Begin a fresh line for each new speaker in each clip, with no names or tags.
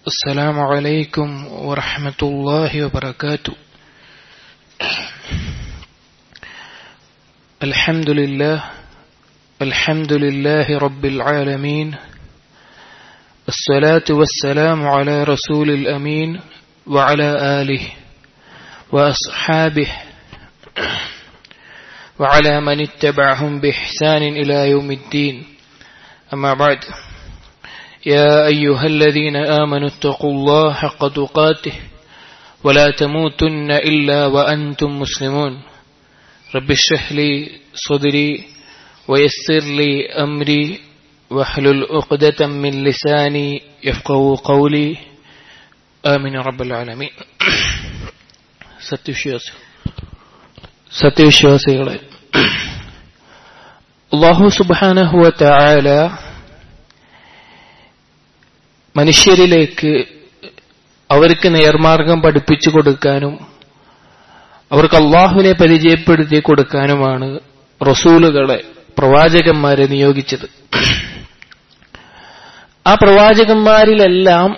السلام عليكم ورحمة الله وبركاته الحمد لله الحمد لله رب العالمين الصلاة والسلام على رسول الأمين وعلى آله وأصحابه وعلى من اتبعهم بإحسان إلى يوم الدين أما بعد يا أيها الذين آمنوا اتقوا الله حق تقاته ولا تموتن إلا وأنتم مسلمون رب اشرح لي صدري ويسر لي أمري واحلل عقدة من لساني يفقه قولي آمين يا رب العالمين സത്യവിശ്വാസി സത്യവിശ്വാസികളെ അള്ളാഹു സുബാനഹുവ തായാല മനുഷ്യരിലേക്ക് അവർക്ക് നേർമാർഗം പഠിപ്പിച്ചു കൊടുക്കാനും അവർക്ക് അള്ളാഹുവിനെ പരിചയപ്പെടുത്തി കൊടുക്കാനുമാണ് റസൂലുകളെ പ്രവാചകന്മാരെ നിയോഗിച്ചത് ആ പ്രവാചകന്മാരിലെല്ലാം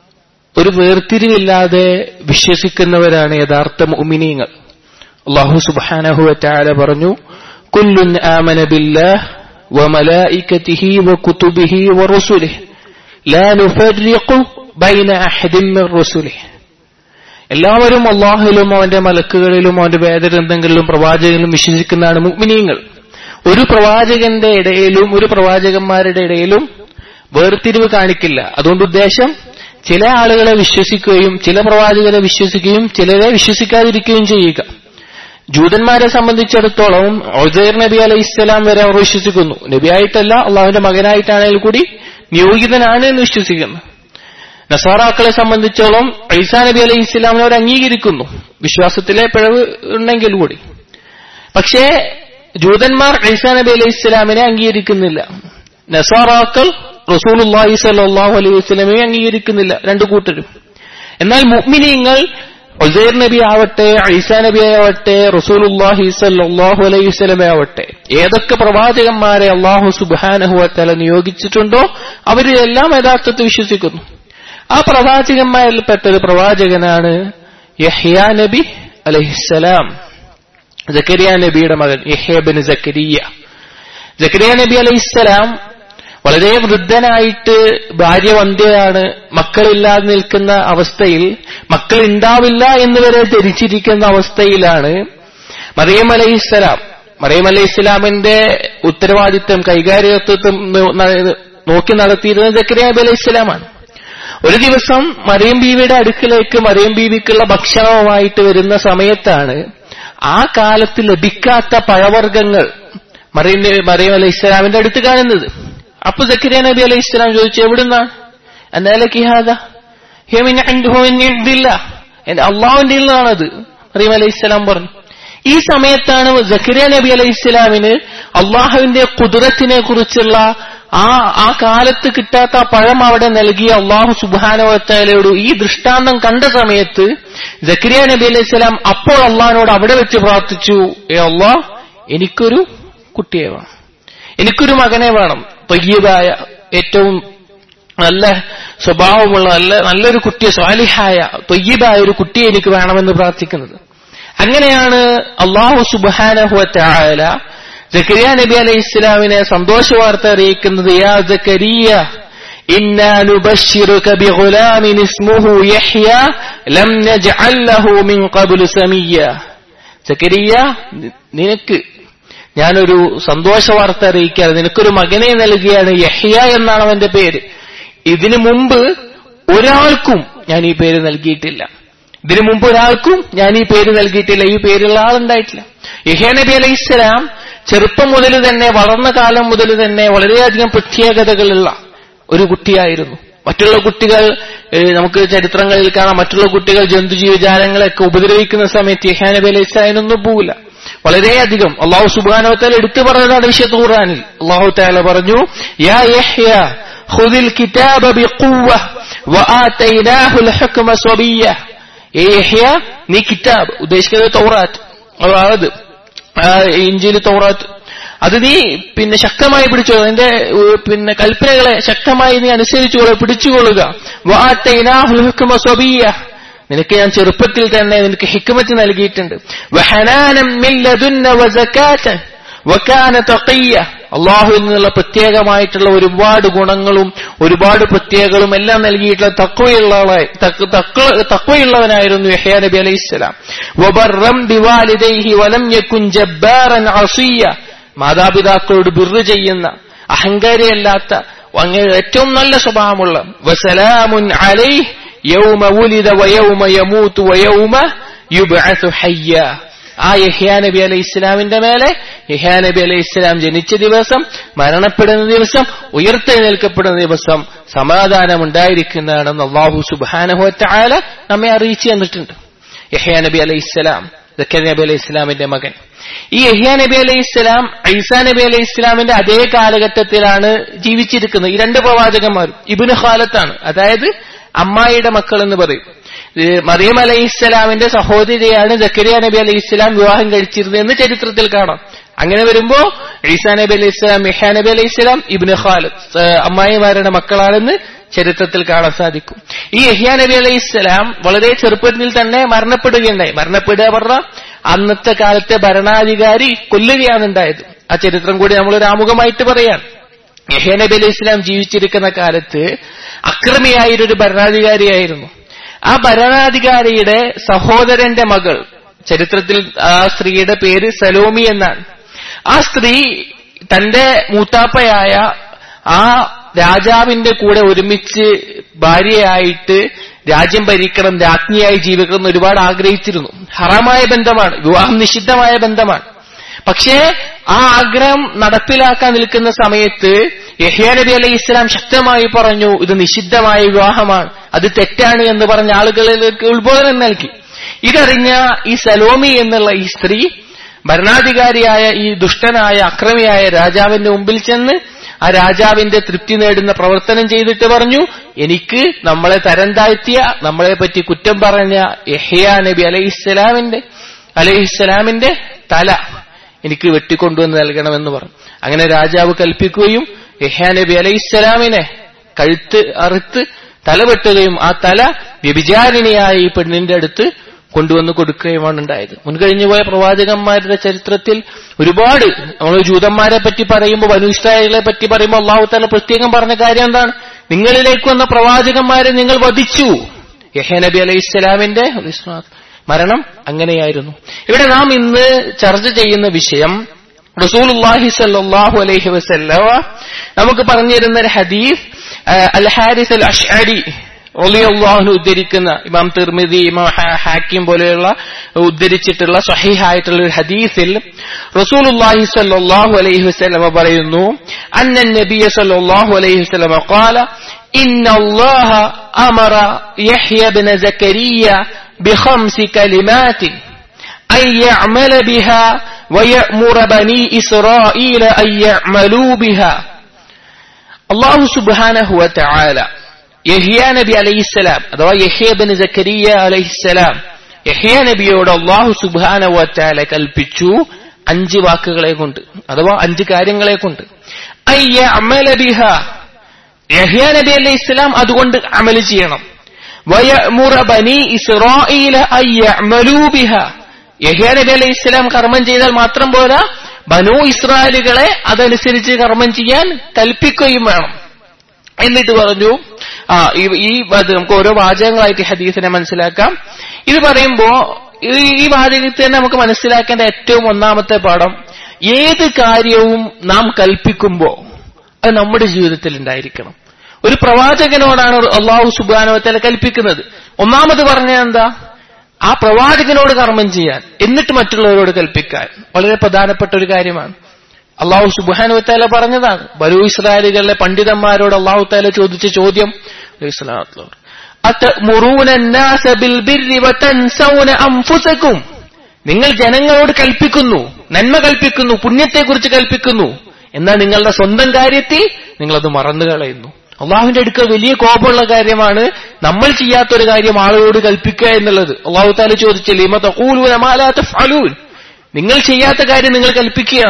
ഒരു വേർതിരിവില്ലാതെ വിശ്വസിക്കുന്നവരാണ് യഥാർത്ഥ മുഅ്മിനീങ്ങൾ അള്ളാഹു സുബ്ഹാനഹുവ പറഞ്ഞു കുല്ലുൻ ആമന ബില്ലാഹ് വമലായികതിഹി വകുതുബിഹി വറുസുലിഹി ലാ നുഫർരിഖു ബൈന അഹദിൻ മിർ റുസുലിഹി എല്ലാവരും അള്ളാഹുലും അവന്റെ മലക്കുകളിലും അവന്റെ വേദഗ്രന്ഥങ്ങളിലും പ്രവാചകനിലും വിശ്വസിക്കുന്നതാണ് മുഗ്മിനീങ്ങൾ ഒരു പ്രവാചകന്റെ ഇടയിലും ഒരു പ്രവാചകന്മാരുടെ ഇടയിലും വേർതിരിവ് കാണിക്കില്ല അതുകൊണ്ട് ഉദ്ദേശം ചില ആളുകളെ വിശ്വസിക്കുകയും ചില പ്രവാചകരെ വിശ്വസിക്കുകയും ചിലരെ വിശ്വസിക്കാതിരിക്കുകയും ചെയ്യുക ജൂതന്മാരെ സംബന്ധിച്ചിടത്തോളം ഒസൈർ നബി അലൈഹി ഇസ്ലാം വരെ അവർ വിശ്വസിക്കുന്നു നബിയായിട്ടല്ല അള്ളാഹുവിന്റെ മകനായിട്ടാണെങ്കിൽ കൂടി നിയോഗിതനാണ് എന്ന് വിശ്വസിക്കുന്നു നസാറാക്കളെ സംബന്ധിച്ചോളം ഐസാ നബി അലൈഹി ഇസ്ലാമിനെ അവർ അംഗീകരിക്കുന്നു വിശ്വാസത്തിലെ പിഴവ് ഉണ്ടെങ്കിൽ കൂടി പക്ഷേ ജൂതന്മാർ ഐസാ നബി അലൈഹി ഇസ്ലാമിനെ അംഗീകരിക്കുന്നില്ല നസാറാക്കൾ റസൂലുല്ലാഹി സല്ലാഹു അലൈഹി വസ്ലമെ അംഗീകരിക്കുന്നില്ല രണ്ടു കൂട്ടരും എന്നാൽ മുഅ്മിനീങ്ങൾ ഒസൈർ നബി ആവട്ടെ ഐസാ നബി ആവട്ടെ റസൂലുല്ലാഹി സല്ലാഹു അലൈഹി വസ്ലമെ ആവട്ടെ ഏതൊക്കെ പ്രവാചകന്മാരെ അള്ളാഹു സുബാനഹുവത്തല നിയോഗിച്ചിട്ടുണ്ടോ അവരെല്ലാം യഥാർത്ഥത്തിൽ വിശ്വസിക്കുന്നു ആ പ്രവാചകന്മാരിൽപ്പെട്ട ഒരു പ്രവാചകനാണ് യഹ്യ നബി അലഹിസലാം ജക്കരിയ നബിയുടെ മകൻ യഹ്യ ബിൻ ജക്കരിയ ജക്കരിയ നബി അലഹിസലാം വളരെ വൃദ്ധനായിട്ട് ഭാര്യ വന്ധ്യയാണ് മക്കളില്ലാതെ നിൽക്കുന്ന അവസ്ഥയിൽ മക്കൾ ഉണ്ടാവില്ല എന്ന് വരെ ധരിച്ചിരിക്കുന്ന അവസ്ഥയിലാണ് മറിയം അലഹിസ്സലാം മറിയം അലൈഹി ഇസ്ലാമിന്റെ ഉത്തരവാദിത്വം കൈകാര്യത്വം നോക്കി നടത്തിയിരുന്നത് ജക്കരിയ നബി അലൈഹി ഇസ്ലാമാണ് ഒരു ദിവസം മറിയം ബീവിയുടെ അടുക്കിലേക്ക് മറിയം ബീവിക്കുള്ള ഭക്ഷണവുമായിട്ട് വരുന്ന സമയത്താണ് ആ കാലത്ത് ലഭിക്കാത്ത പഴവർഗ്ഗങ്ങൾ മറിയം മറിയം അലൈഹി ഇസ്ലാമിന്റെ അടുത്ത് കാണുന്നത് അപ്പൊ സക്കരിയ നബി അലൈഹി ഇസ്ലാം ചോദിച്ചു എവിടുന്നാണ് എന്നാലൊക്കെ ഹാദ എന്റെ അള്ളാഹുവിന്റെ നിന്നാണത് മറിയം അലൈഹി ഇസ്ലാം പറഞ്ഞു ഈ സമയത്താണ് ജക്കരിയ നബി അലൈഹി ഇസ്ലാമിന് അള്ളാഹുവിന്റെ കുതിരത്തിനെ കുറിച്ചുള്ള ആ ആ കാലത്ത് കിട്ടാത്ത പഴം അവിടെ നൽകിയ അള്ളാഹു സുബാനോത്താലയോട് ഈ ദൃഷ്ടാന്തം കണ്ട സമയത്ത് ജക്കരിയ നബി അലൈഹി സ്വലാം അപ്പോൾ അള്ളഹാനോട് അവിടെ വെച്ച് പ്രാർത്ഥിച്ചു ഏ അള്ളാഹ് എനിക്കൊരു കുട്ടിയെ വേണം എനിക്കൊരു മകനെ വേണം തൊയ്യതായ ഏറ്റവും നല്ല സ്വഭാവമുള്ള നല്ല നല്ലൊരു കുട്ടിയെ സ്വാലിഹായ തൊയ്യബായ ഒരു കുട്ടിയെ എനിക്ക് വേണമെന്ന് പ്രാർത്ഥിക്കുന്നത് അങ്ങനെയാണ് അള്ളാഹു സുബാനഹുല ജക്കരിയ നബി അലൈഹി ഇസ്ലാമിനെ സന്തോഷ വാർത്ത അറിയിക്കുന്നത് യാ ജക്കരിയ إنا نبشرك بغلام اسمه يحيى لم نجعل له من قبل سميا ജക്കരിയ നിനക്ക് ഞാനൊരു സന്തോഷ വാർത്ത അറിയിക്കാതെ നിനക്കൊരു മകനെ നൽകിയാണ് യഹ്യ എന്നാണ് അവന്റെ പേര് ഇതിനു മുമ്പ് ഒരാൾക്കും ഞാൻ ഈ പേര് നൽകിയിട്ടില്ല ഇതിനു മുമ്പ് ഒരാൾക്കും ഞാൻ ഈ പേര് നൽകിയിട്ടില്ല ഈ പേരുള്ള ആളുണ്ടായിട്ടില്ല യഹ്യ നബി അലൈഹി ഇസ്ലാം ചെറുപ്പം മുതൽ തന്നെ വളർന്ന കാലം മുതൽ തന്നെ വളരെയധികം പ്രത്യേകതകളുള്ള ഒരു കുട്ടിയായിരുന്നു മറ്റുള്ള കുട്ടികൾ നമുക്ക് ചരിത്രങ്ങളിൽ കാണാം മറ്റുള്ള കുട്ടികൾ ജന്തുജീവജാലങ്ങളെയൊക്കെ ഉപദ്രവിക്കുന്ന സമയത്ത് യഹ്യ നബി അലൈഹി ഇസ്ലാമിനൊന്നും പോകില്ല വളരെയധികം അള്ളാഹു സുബാനോത്താൽ എടുത്തു പറഞ്ഞതാണ് വിശുദ്ധ ഖുർആനിൽ അള്ളാഹു താല പറഞ്ഞു യാ യഹ്യ ഖുദിൽ കിതാബ ബിഖുവ്വ വആതൈനാഹു الحكم صبيا ഏ യഹ്യ നീ കിതാബ് ഉദ്ദേശിക്കുന്നത് തൗറാത്ത് അതായത് ഇഞ്ചിൽ തൗറാത്ത് അത് നീ പിന്നെ ശക്തമായി പിടിച്ചോ അതിന്റെ ഏഹ്, പിന്നെ കൽപ്പനകളെ ശക്തമായി നീ അനുസരിച്ചുകൊള്ളുക പിടിച്ചുകൊള്ളുക വആതൈനാഹുൽ ഹുക്മ സ്വബിയ്യ നിനക്ക് ഞാൻ ചെറുപ്പത്തിൽ തന്നെ നിനക്ക് ഹിക്മത്ത് നൽകിയിട്ടുണ്ട് വഹനാനം മിൻ ലദുന്ന വസകാത വകാന തഖിയ്യ അള്ളാഹുവിൽ നിന്നുള്ള പ്രത്യേകമായിട്ടുള്ള ഒരുപാട് ഗുണങ്ങളും ഒരുപാട് പ്രത്യേകങ്ങളും എല്ലാം നൽകിയിട്ടുള്ള തക്വയുള്ളവളായി തക്വയുള്ളവനായിരുന്നു യഹ്യാ നബി അലൈഹി സ്വലാം വബർറം ബിവാലിദൈഹി വലം യകുൻ ജബ്ബാറൻ അസിയ്യ മാതാപിതാക്കളോട് ബിർറ് ചെയ്യുന്ന അഹങ്കാരിയല്ലാത്ത അങ്ങനെ ഏറ്റവും നല്ല സ്വഭാവമുള്ള വസലാമുൻ അലൈഹ് യൗമ ഉലിദ വയൗമ യമൂത്ത് വയൗമ യുബ്അസു ഹയ്യ ആ യഹ്യാ നബി അലൈഹി ഇസ്ലാമിന്റെ മേലെ യഹ്യാ നബി അലൈഹി ഇസ്ലാം ജനിച്ച ദിവസം മരണപ്പെടുന്ന ദിവസം ഉയർത്തെഴുന്നേൽക്കപ്പെടുന്ന ദിവസം സമാധാനം ഉണ്ടായിരിക്കുന്നതാണെന്ന് അള്ളാഹു സുബാനഹുല നമ്മെ അറിയിച്ചു തന്നിട്ടുണ്ട് യഹ്യാ നബി അലൈഹി ഇസ്ലാം ദക്കർ നബി അലൈഹി ഇസ്ലാമിന്റെ മകൻ ഈ യഹ്യാ നബി അലൈഹി ഇസ്ലാം ഐസാ നബി അലൈഹി ഇസ്ലാമിന്റെ അതേ കാലഘട്ടത്തിലാണ് ജീവിച്ചിരിക്കുന്നത് ഈ രണ്ട് പ്രവാചകന്മാരും ഇബിന് ഖാലത്താണ് അതായത് അമ്മായിയുടെ മക്കൾ എന്ന് പറയും ഇത് മറിയം അലൈഹി ഇസ്ലാമിന്റെ സഹോദരിയാണ് ജക്കരിയ നബി അലൈഹി ഇസ്ലാം വിവാഹം കഴിച്ചിരുന്നതെന്ന് ചരിത്രത്തിൽ കാണാം അങ്ങനെ വരുമ്പോ ഈസാ നബി അലൈഹി ഇസ്ലാം ഇഹാ നബി അലൈഹി ഇസ്ലാം ഇബ്നു ഖാലിദ് ഏഹ് അമ്മായിമാരുടെ മക്കളാണെന്ന് ചരിത്രത്തിൽ കാണാൻ സാധിക്കും ഈ യഹ്യാ നബി അലൈഹി ഇസ്ലാം വളരെ ചെറുപ്പത്തിൽ തന്നെ മരണപ്പെടുകയുണ്ടായി മരണപ്പെടുക പറഞ്ഞ അന്നത്തെ കാലത്തെ ഭരണാധികാരി കൊല്ലുകയാണ് ഉണ്ടായത് ആ ചരിത്രം കൂടി നമ്മൾ ഒരു ആമുഖമായിട്ട് പറയാം യഹ്യ നബി അലൈഹി ഇസ്ലാം ജീവിച്ചിരിക്കുന്ന കാലത്ത് അക്രമിയായൊരു ഭരണാധികാരിയായിരുന്നു ആ ഭരണാധികാരിയുടെ സഹോദരന്റെ മകൾ ചരിത്രത്തിൽ ആ സ്ത്രീയുടെ പേര് സലോമി എന്നാണ് ആ സ്ത്രീ തന്റെ മൂത്താപ്പയായ ആ രാജാവിന്റെ കൂടെ ഒരുമിച്ച് ഭാര്യയായിട്ട് രാജ്യം ഭരിക്കണം രാജ്ഞിയായി ജീവിക്കണം എന്ന് ഒരുപാട് ആഗ്രഹിച്ചിരുന്നു ഹറാമായ ബന്ധമാണ് വിവാഹം നിഷിദ്ധമായ ബന്ധമാണ് പക്ഷേ ആ ആഗ്രഹം നടപ്പിലാക്കാൻ നിൽക്കുന്ന സമയത്ത് യഹ്യ നബി അലൈഹി ഇസ്ലാം ശക്തമായി പറഞ്ഞു ഇത് നിഷിദ്ധമായ വിവാഹമാണ് അത് തെറ്റാണ് എന്ന് പറഞ്ഞ ആളുകളിലേക്ക് ഉത്ബോധനം നൽകി ഇതറിഞ്ഞ ഈ സലോമി എന്നുള്ള ഈ സ്ത്രീ ഭരണാധികാരിയായ ഈ ദുഷ്ടനായ അക്രമിയായ രാജാവിന്റെ മുമ്പിൽ ചെന്ന് ആ രാജാവിന്റെ തൃപ്തി നേടുന്ന പ്രവർത്തനം ചെയ്തിട്ട് പറഞ്ഞു എനിക്ക് നമ്മളെ തരം താഴ്ത്തിയ നമ്മളെ പറ്റി കുറ്റം പറഞ്ഞ യഹ്യ നബി അലൈഹിസ്സലാമിന്റെ അലൈഹിസ്സലാമിന്റെ തല എനിക്ക് വെട്ടിക്കൊണ്ടുവന്ന് നൽകണമെന്ന് പറഞ്ഞു അങ്ങനെ രാജാവ് കൽപ്പിക്കുകയും യഹ്യ നബി അലൈഹിസ്സലാമിനെ കഴുത്ത് അറുത്ത് തല വെട്ടുകയും ആ തല വ്യഭിചാരിണിയായ ഈ പെണ്ണിന്റെ അടുത്ത് കൊണ്ടുവന്ന് കൊടുക്കുകയുമാണ് ഉണ്ടായത് മുൻകഴിഞ്ഞുപോയ പ്രവാചകന്മാരുടെ ചരിത്രത്തിൽ ഒരുപാട് നമ്മൾ ജൂതന്മാരെ പറ്റി പറയുമ്പോൾ വനുഷ്ഠായികളെ പറ്റി പറയുമ്പോൾ അള്ളാഹു താല പ്രത്യേകം പറഞ്ഞ കാര്യം എന്താണ് നിങ്ങളിലേക്ക് വന്ന പ്രവാചകന്മാരെ നിങ്ങൾ വധിച്ചു യഹ്യ നബി അലൈഹി ഇസ്ലാമിന്റെ മരണം അങ്ങനെയായിരുന്നു ഇവിടെ നാം ഇന്ന് ചർച്ച ചെയ്യുന്ന വിഷയം റസൂലുള്ളാഹി സല്ലല്ലാഹു അലൈഹി വസല്ലമ നമുക്ക് പറഞ്ഞിരുന്ന ഒരു ഹദീസ് അൽ ഹാരിസ് അൽ അഷ്അരി റളിയല്ലാഹു ഉദ്ധരിക്കുന്ന ഇമാം തിർമിദി ഇമാം ഹാക്കിം പോലെയുള്ള ഉദ്ധരിച്ചിട്ടുള്ള സഹീഹായിട്ടുള്ള ഒരു ഹദീസിൽ റസൂലുള്ളാഹി സ്വല്ലല്ലാഹു അലൈഹി വസല്ലമ പറയുന്നു അന്ന നബിയ സ്വല്ലല്ലാഹു അലൈഹി വസല്ലമ قال إن الله أمر يحيى بن زكريا بخمس كلمات أن يعمل بها ويأمر بني إسرائيل أن يعملوا بها الله سبحانه وتعالى യഹിയ നബി അലൈഹിസ്സലാം അഥവാ യഹ്യബിൻ ജക്കരിയ അലൈഹിസ്സലാം യഹ്യ നബിയോട് അള്ളാഹു സുബാന വറ്റാല കൽപ്പിച്ചു അഞ്ച് വാക്കുകളെ കൊണ്ട് അഥവാ അഞ്ച് കാര്യങ്ങളെ കൊണ്ട് അയ്യ അമല ബിഹ യഹ്യ നബി അലൈഹി ഇസ്ലാം അതുകൊണ്ട് അമല് ചെയ്യണം വയമുറ ബനി ഇസ്രായേല അയ്യമലൂ ബിഹ യഹ്യ നബി അലൈഹി ഇസ്ലാം കർമ്മം ചെയ്താൽ മാത്രം പോരാ ബനു ഇസ്രായേലുകളെ അതനുസരിച്ച് കർമ്മം ചെയ്യാൻ കൽപ്പിക്കുകയും വേണം എന്നിട്ട് പറഞ്ഞു ആ ഈ അത് നമുക്ക് ഓരോ വാചകങ്ങളായിട്ട് ഹദീസിനെ മനസ്സിലാക്കാം ഇത് പറയുമ്പോ ഈ വാചകത്തിൽ തന്നെ നമുക്ക് മനസ്സിലാക്കേണ്ട ഏറ്റവും ഒന്നാമത്തെ പാഠം ഏത് കാര്യവും നാം കൽപ്പിക്കുമ്പോ അത് നമ്മുടെ ജീവിതത്തിൽ ഉണ്ടായിരിക്കണം ഒരു പ്രവാചകനോടാണ് അള്ളാഹു സുബാനവത്തല കൽപ്പിക്കുന്നത് ഒന്നാമത് പറഞ്ഞ എന്താ ആ പ്രവാചകനോട് കർമ്മം ചെയ്യാൻ എന്നിട്ട് മറ്റുള്ളവരോട് കൽപ്പിക്കാൻ വളരെ പ്രധാനപ്പെട്ട ഒരു കാര്യമാണ് അള്ളാഹു സുബാനു താല പറഞ്ഞതാണ് ബലു ഇസ്രായേലുകളിലെ പണ്ഡിതന്മാരോട് അള്ളാഹു താല ചോദിച്ച ചോദ്യം നിങ്ങൾ ജനങ്ങളോട് കൽപ്പിക്കുന്നു നന്മ കൽപ്പിക്കുന്നു പുണ്യത്തെക്കുറിച്ച് കൽപ്പിക്കുന്നു എന്നാൽ നിങ്ങളുടെ സ്വന്തം കാര്യത്തിൽ നിങ്ങളത് മറന്നു കളയുന്നു അള്ളാഹുവിന്റെ അടുക്കൽ വലിയ കോപമുള്ള കാര്യമാണ് നമ്മൾ ചെയ്യാത്തൊരു കാര്യം ആളുകളോട് കൽപ്പിക്കുക എന്നുള്ളത് അള്ളാഹു താല ചോദിച്ചില്ലേ നിങ്ങൾ ചെയ്യാത്ത കാര്യം നിങ്ങൾ കൽപ്പിക്കുകയാണോ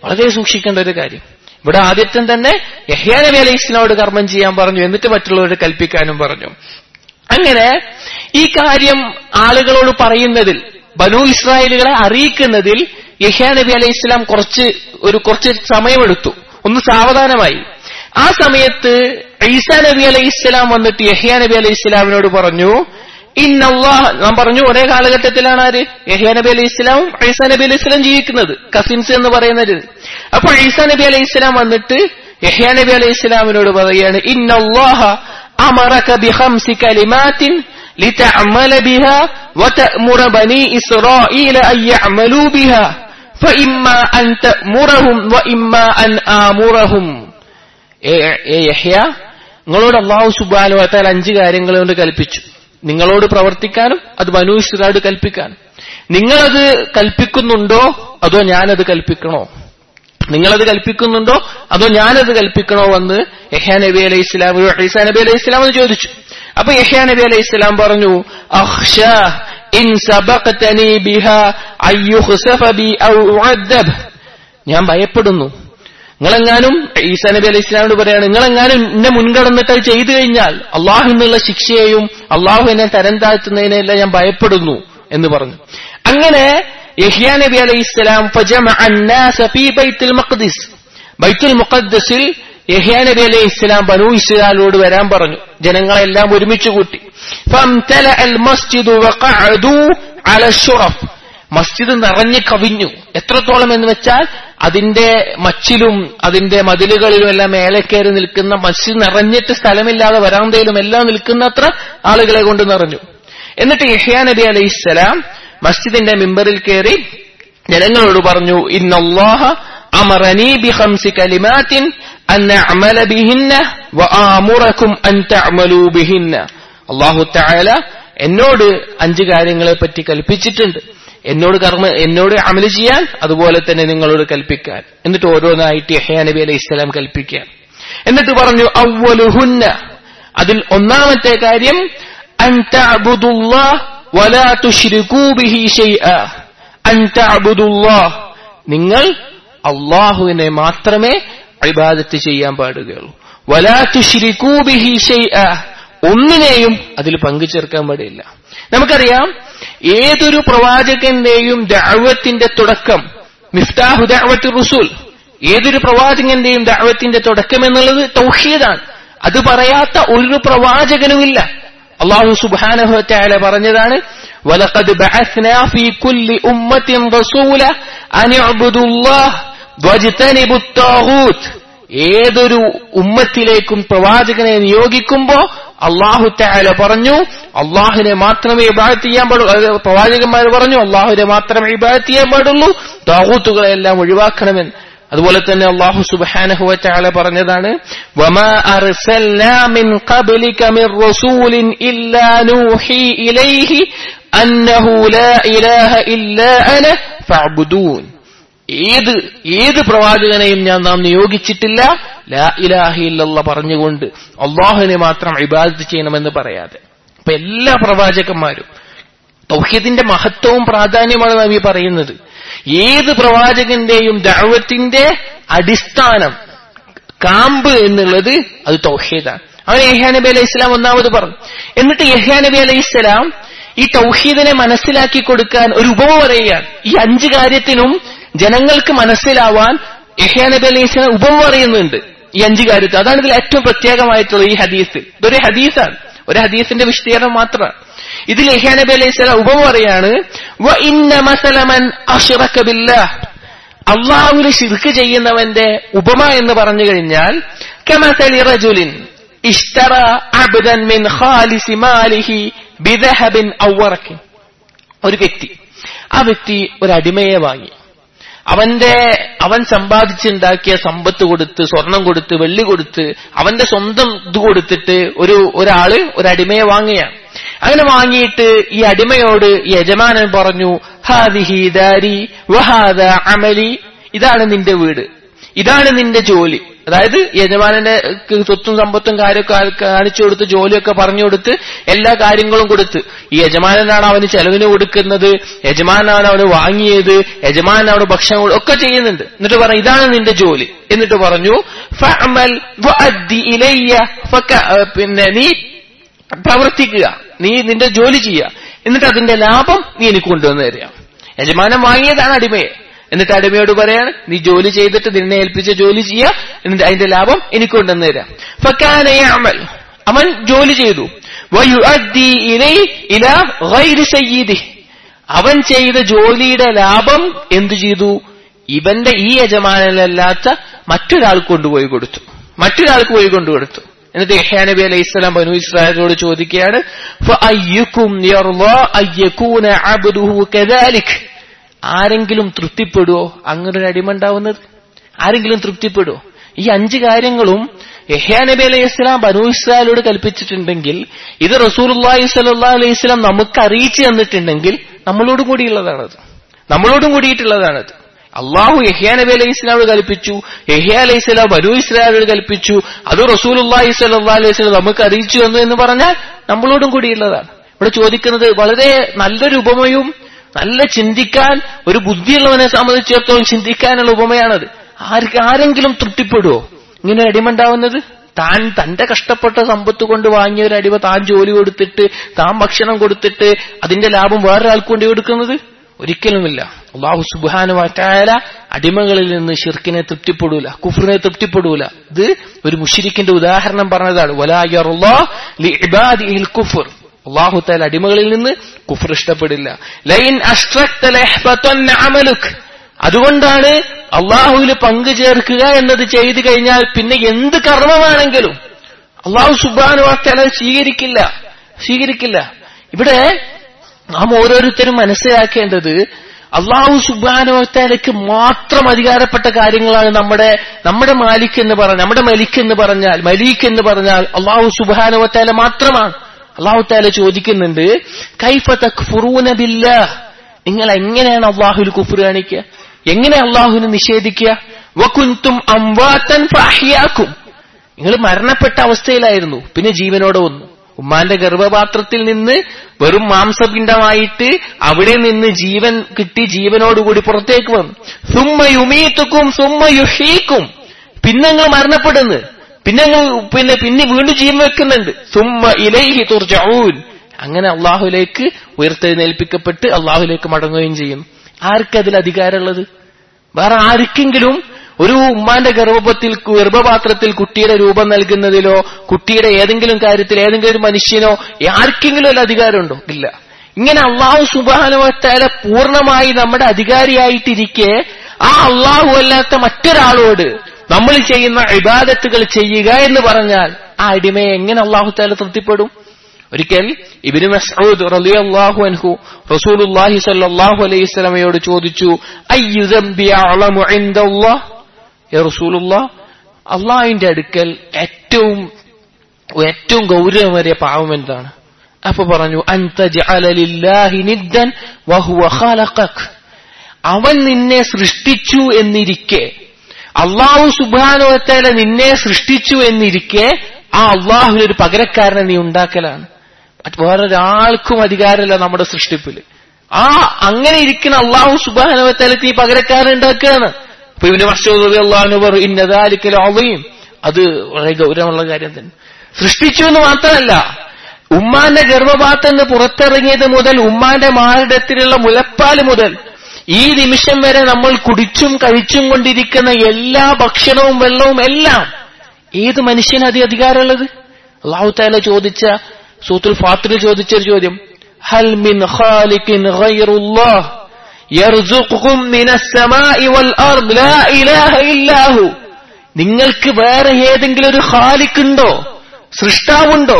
വളരെ സൂക്ഷിക്കേണ്ട ഒരു കാര്യം ഇവിടെ ആദ്യത്തെ തന്നെ യഹ്യാ നബി അലൈഹി ഇസ്ലാമോട് കർമ്മം ചെയ്യാൻ പറഞ്ഞു എന്നിട്ട് മറ്റുള്ളവരോട് കൽപ്പിക്കാനും പറഞ്ഞു അങ്ങനെ ഈ കാര്യം ആളുകളോട് പറയുന്നതിൽ ബനു ഇസ്രായേലുകളെ അറിയിക്കുന്നതിൽ യഹ്യാ നബി അലൈഹി ഇസ്ലാം കുറച്ച് ഒരു കുറച്ച് സമയമെടുത്തു ഒന്ന് സാവധാനമായി ആ സമയത്ത് ഈസാ നബി അലൈഹി ഇസ്ലാം വന്നിട്ട് യഹ്യാ നബി അലൈഹി ഇസ്ലാമിനോട് പറഞ്ഞു ഇന്നല്ലാഹ് നാം പറഞ്ഞു ഒരേ കാലഘട്ടത്തിലാണ് ആര് യഹ്യാ നബി അലൈഹി ഇസ്ലാമും ഈസാ നബി അലൈഹി ഇസ്ലാം ജീവിക്കുന്നത് കസിൻസ് എന്ന് പറയുന്നത് അപ്പൊ ഈസാ നബി അലൈഹി ഇസ്ലാം വന്നിട്ട് യഹ്യാ നബി അലൈഹി ഇസ്ലാമിനോട് പറയുകയാണ് ഇന്നല്ലാഹ അമറക ബിഖംസി കലിമാത്തിൻ لتعمل بها وتأمر بني إسرائيل أن يعملوا بها فإما أن تأمرهم وإما أن آمرهم ഏ യഹ്യ നിങ്ങളോട് അള്ളാഹു സുബാനു വത്താൽ അഞ്ച് കാര്യങ്ങൾ കൊണ്ട് കൽപ്പിച്ചു നിങ്ങളോട് പ്രവർത്തിക്കാനും അത് ബനു ഇസ്രായോട് കൽപ്പിക്കാനും നിങ്ങളത് കൽപ്പിക്കുന്നുണ്ടോ അതോ ഞാനത് കൽപ്പിക്കണോ നിങ്ങളത് കൽപ്പിക്കുന്നുണ്ടോ അതോ ഞാനത് കൽപ്പിക്കണോ എന്ന് യഹ്യാ നബി അലൈഹി ഇസ്ലാം ഈസാ നബി അലൈഹി ഇസ്ലാം ചോദിച്ചു അപ്പൊ യഹ്യാ നബി അലൈഹി ഇസ്ലാം പറഞ്ഞു അഖ്ഷ ഇൻ സബഖതനി ബിഹാ അയ്യുഖ്സഫ ബി ഔ ഉഅദ്ദബ് ഞാൻ ഭയപ്പെടുന്നു നിങ്ങളെങ്ങാനും ഈസാ നബി അലൈഹി ഇസ്ലാമിനോട് പറയാണ് നിങ്ങളെങ്ങാനും എന്നെ മുൻകടന്നിട്ട് അത് ചെയ്തു കഴിഞ്ഞാൽ അള്ളാഹു എന്നുള്ള ശിക്ഷയെയും അള്ളാഹു എന്നെ തരം താഴ്ത്തുന്നതിനെല്ലാം ഞാൻ ഭയപ്പെടുന്നു എന്ന് പറഞ്ഞു അങ്ങനെ യഹ്യാ നബി അലൈഹി ഇസ്ലാം ബൈത്തുൽ മഖ്ദിസ് ബൈത്തുൽ മുഖദ്സിൽ യഹ്യാ നബി അലൈഹി ഇസ്ലാം ബനു ഇസ്രാലോട് വരാൻ പറഞ്ഞു ജനങ്ങളെല്ലാം ഒരുമിച്ച് കൂട്ടി മസ്ജിദ് നിറഞ്ഞു കവിഞ്ഞു എത്രത്തോളം എന്ന് വെച്ചാൽ അതിന്റെ മച്ചിലും അതിന്റെ മതിലുകളിലും എല്ലാം മേലെ കയറി നിൽക്കുന്ന മസ്ജിദ് നിറഞ്ഞിട്ട് സ്ഥലമില്ലാതെ വരാന്തയിലും എല്ലാം നിൽക്കുന്ന അത്ര ആളുകളെ കൊണ്ട് നിറഞ്ഞു എന്നിട്ട് യഹ്യാ നബി അലൈഹി ഇസ്ലാം മസ്ജിദിന്റെ മിമ്പറിൽ കയറി ജനങ്ങളോട് പറഞ്ഞു ഇന്നല്ലാഹ അമറനി ബിഖംസി കലിമാത്തിൻ അൻ അഅമല ബിഹിന്ന വആമുറകും അൻ തഅമലൂ ബിഹിന്ന അല്ലാഹു തആല എന്നോട് അഞ്ച് കാര്യങ്ങളെ പറ്റി കൽപ്പിച്ചിട്ടുണ്ട് എന്നോട് കർമ്മ എന്നോട് അമല് ചെയ്യാൻ അതുപോലെ തന്നെ നിങ്ങളോട് കൽപ്പിക്കാൻ എന്നിട്ട് ഓരോന്നായിട്ട് യഹ്യാ നബി അലൈഹി ഇസ്ലാം കൽപ്പിക്കാൻ എന്നിട്ട് പറഞ്ഞു അവലുഹുന്ന അതിൽ ഒന്നാമത്തെ കാര്യം അൻ തഅബുദുല്ലാഹ് വലാ തുശ്രികൂ ബിഹി ഷൈഅ അൻ തഅബുദുല്ലാഹ് നിങ്ങൾ അള്ളാഹുവിനെ മാത്രമേ ഇബാദത്ത് ചെയ്യാൻ പാടുകയുള്ളൂ വലാ തുശ്രികൂ ബിഹി ഷൈഅ ഒന്നിനെയും അതിൽ പങ്കു ചേർക്കാൻ പാടില്ല നമുക്കറിയാം ഏതൊരു പ്രവാചകന്റെയും ദഅവത്തിന്റെ തുടക്കം മിഫ്താഹു ദഅവത്ത് റുസൂൽ ഏതൊരു പ്രവാചകന്റെയും ദഅവത്തിന്റെ തുടക്കം എന്നുള്ളത് തൗഹീദാണ് അത് പറയാത്ത ഒരു പ്രവാചകനുമില്ല അള്ളാഹു സുബ്ഹാനഹു വതആല പറഞ്ഞതാണ് ولقد بعثنا في كل أمة رسولا أن اعبدوا الله واجتنبوا الطاغوت ഏതൊരു ഉമ്മത്തിലേക്കും പ്രവാചകനെ നിയോഗിക്കുമ്പോ അള്ളാഹു താല പറഞ്ഞു അള്ളാഹുനെ മാത്രമേ ഇബാദത്ത് ചെയ്യാൻ പാടുള്ളൂ പ്രവാചകന്മാർ പറഞ്ഞു അള്ളാഹുനെ മാത്രമേ ഇബാദത്ത് ചെയ്യാൻ പാടുള്ളൂ താഹൂത്തുകളെല്ലാം ഒഴിവാക്കണമെന്ന് അതുപോലെ തന്നെ അള്ളാഹു സുബ്ഹാനഹു വതആല പറഞ്ഞതാണ് വമാ അർസൽനാ മിൻ ഖബ്ലിക മിർ റസൂലിൻ ഇല്ലാ നൂഹി ഇലൈഹി അന്നഹു ലാ ഇലാഹ ഇല്ലാ അന ഫഅബ്ദൂൻ ഏത് ഏത് പ്രവാചകനെയും ഞാൻ നാം നിയോഗിച്ചിട്ടില്ല ലാ ഇലാഹ ഇല്ലല്ല പറഞ്ഞുകൊണ്ട് അള്ളാഹുവിനെ മാത്രം ഇബാദത്ത് ചെയ്യണമെന്ന് പറയാതെ അപ്പൊ എല്ലാ പ്രവാചകന്മാരും തൗഹീദിന്റെ മഹത്വവും പ്രാധാന്യമാണ് നാം ഈ പറയുന്നത് ഏത് പ്രവാചകന്റെയും ദഅവത്തിന്റെ അടിസ്ഥാനം കാമ്പ് എന്നുള്ളത് അത് തൗഹീദാണ് അവൻ യഹ്യാ നബി അലൈഹി ഇസ്ലാം ഒന്നാമത് പറഞ്ഞു എന്നിട്ട് യഹ്യാ നബി അലൈഹി ഇസ്ലാം ഈ തൗഹീദിനെ മനസ്സിലാക്കി കൊടുക്കാൻ ഒരു ഉപമ പറയുകയാണ് ഈ അഞ്ച് കാര്യത്തിനും ജനങ്ങൾക്ക് മനസ്സിലാവാൻ യഹ്യാ നബി അലൈഹി ഇസ്ലാം ഉപമ പറയുന്നുണ്ട് ഈ അഞ്ച് കാര്യത്തിൽ അതാണ് ഇതിൽ ഏറ്റവും പ്രത്യേകമായിട്ടുള്ള ഈ ഹദീസിൽ ഇതൊരു ഹദീസാണ് ഒരു ഹദീസിന്റെ വിശദീകരണം മാത്രമാണ് ഇതിൽ യഹ്യാ നബി അലൈഹി സ്വലാം ഉപമ പറയാണ് വ ഇന്ന മസലമൻ അഷ്റക ബില്ലാഹ് അള്ളാഹുവിൽ ശിർക്ക് ചെയ്യുന്നവന്റെ ഉപമ എന്ന് പറഞ്ഞു കഴിഞ്ഞാൽ കമസലി റജുലിൻ ഇഷ്തറ അബ്ദൻ മിൻ ഖാലിസി മാലിഹി ബിദഹബിൻ ഔവറക്കിൻ ഒരു വ്യക്തി ആ വ്യക്തി ഒരു അടിമയെ വാങ്ങി അവന്റെ അവൻ സമ്പാദിച്ചുണ്ടാക്കിയ സമ്പത്ത് കൊടുത്ത് സ്വർണം കൊടുത്ത് വെള്ളി കൊടുത്ത് അവന്റെ സ്വന്തം ഇത് കൊടുത്തിട്ട് ഒരു ഒരാള് ഒരു അടിമയെ വാങ്ങുകയാണ് അങ്ങനെ വാങ്ങിയിട്ട് ഈ അടിമയോട് ഈ യജമാനൻ പറഞ്ഞു ഹാദിഹി ദാരി വഹാദ അമലി ഇതാണ് നിന്റെ വീട് ഇതാണ് നിന്റെ ജോലി അതായത് യജമാനന്റെ സ്വത്തും സമ്പത്തും കാര്യമൊക്കെ കാണിച്ചു കൊടുത്ത് ജോലിയൊക്കെ പറഞ്ഞു കൊടുത്ത് എല്ലാ കാര്യങ്ങളും കൊടുത്ത് ഈ യജമാനനാണ് അവന് ചെലവിന് കൊടുക്കുന്നത് യജമാനാണ് അവന് വാങ്ങിയത് യജമാനൻ അവന് ഭക്ഷണം ഒക്കെ ചെയ്യുന്നുണ്ട് എന്നിട്ട് പറഞ്ഞു ഇതാണ് നിന്റെ ജോലി എന്നിട്ട് പറഞ്ഞു ഫഅമൽ വഅദ്ദി ഇലയ്യ പിന്നെ നീ പ്രവർത്തിക്കുക നീ നിന്റെ ജോലി ചെയ്യുക എന്നിട്ട് അതിന്റെ ലാഭം നീ എനിക്ക് കൊണ്ടുവന്ന് തരിക യജമാനം വാങ്ങിയതാണ് അടിമയെ എന്നിട്ട് അടിമയോട് പറയാണ് നീ ജോലി ചെയ്തിട്ട് നിന്നെ ഏൽപ്പിച്ച ജോലി ചെയ്യുക എന്നിട്ട് അതിന്റെ ലാഭം എനിക്ക് കൊണ്ടുവന്ന് തരാം ഫക്കാനയമൽ അവൻ ജോലി ചെയ്തു അവൻ ചെയ്ത ജോലിയുടെ ലാഭം എന്തു ചെയ്തു ഇവന്റെ ഈ യജമാനല്ലാത്ത മറ്റൊരാൾക്ക് കൊണ്ടുപോയി കൊടുത്തു മറ്റൊരാൾക്ക് പോയി കൊണ്ടു കൊടുത്തു എന്നിട്ട് യഹ്യാ നബി അലൈഹി സ്വലാം ബനു ഇസ്രായേലിനോട് ചോദിക്കുകയാണ് ആരെങ്കിലും തൃപ്തിപ്പെടുവോ അങ്ങനെ ഒരു അടിമ ഉണ്ടാവുന്നത് ആരെങ്കിലും തൃപ്തിപ്പെടുവോ ഈ അഞ്ച് കാര്യങ്ങളും യഹ്യാ നബി അലൈഹി സ്വലാം ബനു ഇസ്രായേലോട് കൽപ്പിച്ചിട്ടുണ്ടെങ്കിൽ ഇത് റസൂലുള്ളാഹി സ്വല്ലല്ലാഹു അലൈഹി സ്വലാം നമുക്ക് അറിയിച്ചു തന്നിട്ടുണ്ടെങ്കിൽ നമ്മളോടും കൂടിയുള്ളതാണത് നമ്മളോടും കൂടിയിട്ടുള്ളതാണത് അള്ളാഹു യഹ്യാ നബി അലൈഹി ഇസ്ലാമോട് കൽപ്പിച്ചു യഹ്യ അലൈഹി ഇസ്ലാം ബനു ഇസ്ലാമോട് കൽപ്പിച്ചു അത് റസൂലുള്ളാഹി സ്വല്ലല്ലാഹു അലൈഹി വസല്ലം നമുക്ക് അറിയിച്ചു തന്നു എന്ന് പറഞ്ഞാൽ നമ്മളോടും കൂടിയുള്ളതാണ് ഇവിടെ ചോദിക്കുന്നത് വളരെ നല്ലൊരു ഉപമയും നല്ല ചിന്തിക്കാൻ ഒരു ബുദ്ധിയുള്ളവനെ സംബന്ധിച്ചിടത്തോളം ചിന്തിക്കാനുള്ള ഉപമയാണത് ആർക്ക് ആരെങ്കിലും തൃപ്തിപ്പെടുവോ ഇങ്ങനെ അടിമണ്ടാവുന്നത് താൻ തന്റെ കഷ്ടപ്പെട്ട സമ്പത്ത് കൊണ്ട് വാങ്ങിയ ഒരു അടിമ താൻ ജോലി കൊടുത്തിട്ട് താൻ ഭക്ഷണം കൊടുത്തിട്ട് അതിന്റെ ലാഭം വേറൊരാൾക്ക് കൊണ്ട് കൊടുക്കുന്നത് ഒരിക്കലുമില്ല അള്ളാഹു സുബാനു വാറ്റായ അടിമകളിൽ നിന്ന് ഷിർക്കിനെ തൃപ്തിപ്പെടൂല കുഫറിനെ തൃപ്തിപ്പെടൂല ഇത് ഒരു മുഷിരിക്കിന്റെ ഉദാഹരണം പറഞ്ഞതാണ് വലാഹിൽ കുഫർ അള്ളാഹു താല അടിമകളിൽ നിന്ന് കുഫർ ഇഷ്ടപ്പെടില്ല ലൈൻ അമലുക് അതുകൊണ്ടാണ് അള്ളാഹുവിൽ പങ്കു ചേർക്കുക എന്നത് ചെയ്തു കഴിഞ്ഞാൽ പിന്നെ എന്ത് കർമ്മമാണെങ്കിലും അള്ളാഹു സുബാനു വാറ്റാല സ്വീകരിക്കില്ല സ്വീകരിക്കില്ല ഇവിടെ നാം ഓരോരുത്തരും മനസ്സിലാക്കേണ്ടത് അള്ളാഹു സുബാനുവത്താലയ്ക്ക് മാത്രം അധികാരപ്പെട്ട കാര്യങ്ങളാണ് നമ്മുടെ നമ്മുടെ മാലിക് എന്ന് പറഞ്ഞാൽ നമ്മുടെ മലിക് എന്ന് പറഞ്ഞാൽ മലീഖ് എന്ന് പറഞ്ഞാൽ അള്ളാഹു സുബാനുവത്താല മാത്രമാണ് അള്ളാഹു താല ചോദിക്കുന്നുണ്ട് കൈഫ തക്ഫുറൂനബില്ല നിങ്ങൾ എങ്ങനെയാണ് അള്ളാഹുൽ കുഫർ കാണിക്കുക എങ്ങനെ അള്ളാഹുവിനെ നിഷേധിക്കുക വകുന്തും അംവാത്തൻ ഫാഹിയാക്കും നിങ്ങൾ മരണപ്പെട്ട അവസ്ഥയിലായിരുന്നു പിന്നെ ജീവനോടെ വന്നു ഉമ്മാന്റെ ഗർഭപാത്രത്തിൽ നിന്ന് വെറും മാംസപിണ്ഡമായിട്ട് അവിടെ നിന്ന് ജീവൻ കിട്ടി ജീവനോടുകൂടി പുറത്തേക്ക് വന്നു സുമ്മ യുമീത്തുക്കും സുമ്മ യുഷീക്കും പിന്നെ നിങ്ങൾ മരണപ്പെടുന്നു പിന്നെ നിങ്ങൾ പിന്നെ പിന്നെ വീണ്ടും ജീവൻ വെക്കുന്നുണ്ട് സുമ്മ ഇലൈഹി തുർജഊൻ അങ്ങനെ അള്ളാഹുലേക്ക് ഉയർത്തെഴുന്നേൽപ്പിക്കപ്പെട്ട് അള്ളാഹുലേക്ക് മടങ്ങുകയും ചെയ്യുന്നു ആർക്കതിൽ അധികാരമുള്ളത് വേറെ ആർക്കെങ്കിലും ഒരു ഉമ്മാന്റെ ഗർഭത്തിൽ ഗർഭപാത്രത്തിൽ കുട്ടിയുടെ രൂപം നൽകുന്നതിലോ കുട്ടിയുടെ ഏതെങ്കിലും കാര്യത്തിൽ ഏതെങ്കിലും ഒരു മനുഷ്യനോ ആർക്കെങ്കിലും ഒരു അധികാരമുണ്ടോ ഇല്ല ഇങ്ങനെ അള്ളാഹു സുബാനുവത്താല പൂർണ്ണമായി നമ്മുടെ അധികാരിയായിട്ടിരിക്കെ ആ അള്ളാഹു അല്ലാത്ത മറ്റൊരാളോട് നമ്മൾ ചെയ്യുന്ന ഇബാദത്തുകൾ ചെയ്യുക എന്ന് പറഞ്ഞാൽ ആ അടിമയെ എങ്ങനെ അള്ളാഹു താല തൃപ്തിപ്പെടും ഒരിക്കൽ ഇബിന് മസ്ഊദ് റളിയല്ലാഹു അൻഹു റസൂലുള്ളാഹി സ്വല്ലല്ലാഹു അലൈഹി വസല്ലമയോട് ചോദിച്ചു അയ്യു ദംബി അഅലമു ഇൻദല്ലാഹ് യാ റസൂലുള്ളാഹ് അള്ളാഹിന്റെ അടുക്കൽ ഏറ്റവും ഏറ്റവും ഗൗരവമേറിയ പാവം എന്താണ് അപ്പൊ പറഞ്ഞു അൻത ജഅല ലില്ലാഹി നിദ്ദൻ വഹുവ ഖലഖക് അവൻ നിന്നെ സൃഷ്ടിച്ചു എന്നിരിക്കെ അള്ളാഹു സുബാനുവത്തേല നിന്നെ സൃഷ്ടിച്ചു എന്നിരിക്കെ ആ അള്ളാഹുവിനൊരു പകരക്കാരനെ നീ ഉണ്ടാക്കലാണ് വേറൊരാൾക്കും അധികാരമില്ല നമ്മുടെ സൃഷ്ടിപ്പിൽ ആ അങ്ങനെ ഇരിക്കുന്ന അള്ളാഹു സുബാനുവത്തേലക്ക് നീ പകരക്കാരൻ ഉണ്ടാക്കുകയാണ് അപ്പൊ ഇവന് മസൂദ് അള്ളാഹുന് പറയും ഇന്നതാലിക്കൽ അവയും അത് വളരെ ഗൗരവമുള്ള കാര്യം തന്നെ സൃഷ്ടിച്ചു എന്ന് മാത്രമല്ല ഉമ്മാന്റെ ഗർഭപാത്രം നിന്ന് പുറത്തിറങ്ങിയത് മുതൽ ഉമ്മാന്റെ മാറിടത്തിലുള്ള മുലപ്പാല് മുതൽ ഈ നിമിഷം വരെ നമ്മൾ കുടിച്ചും കഴിച്ചും കൊണ്ടിരിക്കുന്ന എല്ലാ ഭക്ഷണവും വെള്ളവും എല്ലാം ഏത് മനുഷ്യന് അതി അധികാരമുള്ളത് അള്ളാഹു താല ചോദിച്ച സൂത്തുൽ ഫാത്തിൽ ചോദിച്ചൊരു ചോദ്യം ഹൽ മിൻ ഖാലിഖിൻ ഗൈറുല്ലാഹ് യർസുഖുകും മിനസ് സമാഇ വൽ അർദ് ലാ ഇലാഹ ഇല്ലാഹു നിങ്ങൾക്ക് വേറെ ഏതെങ്കിലും ഒരു ഖാലിഖുണ്ടോ സൃഷ്ടാവുണ്ടോ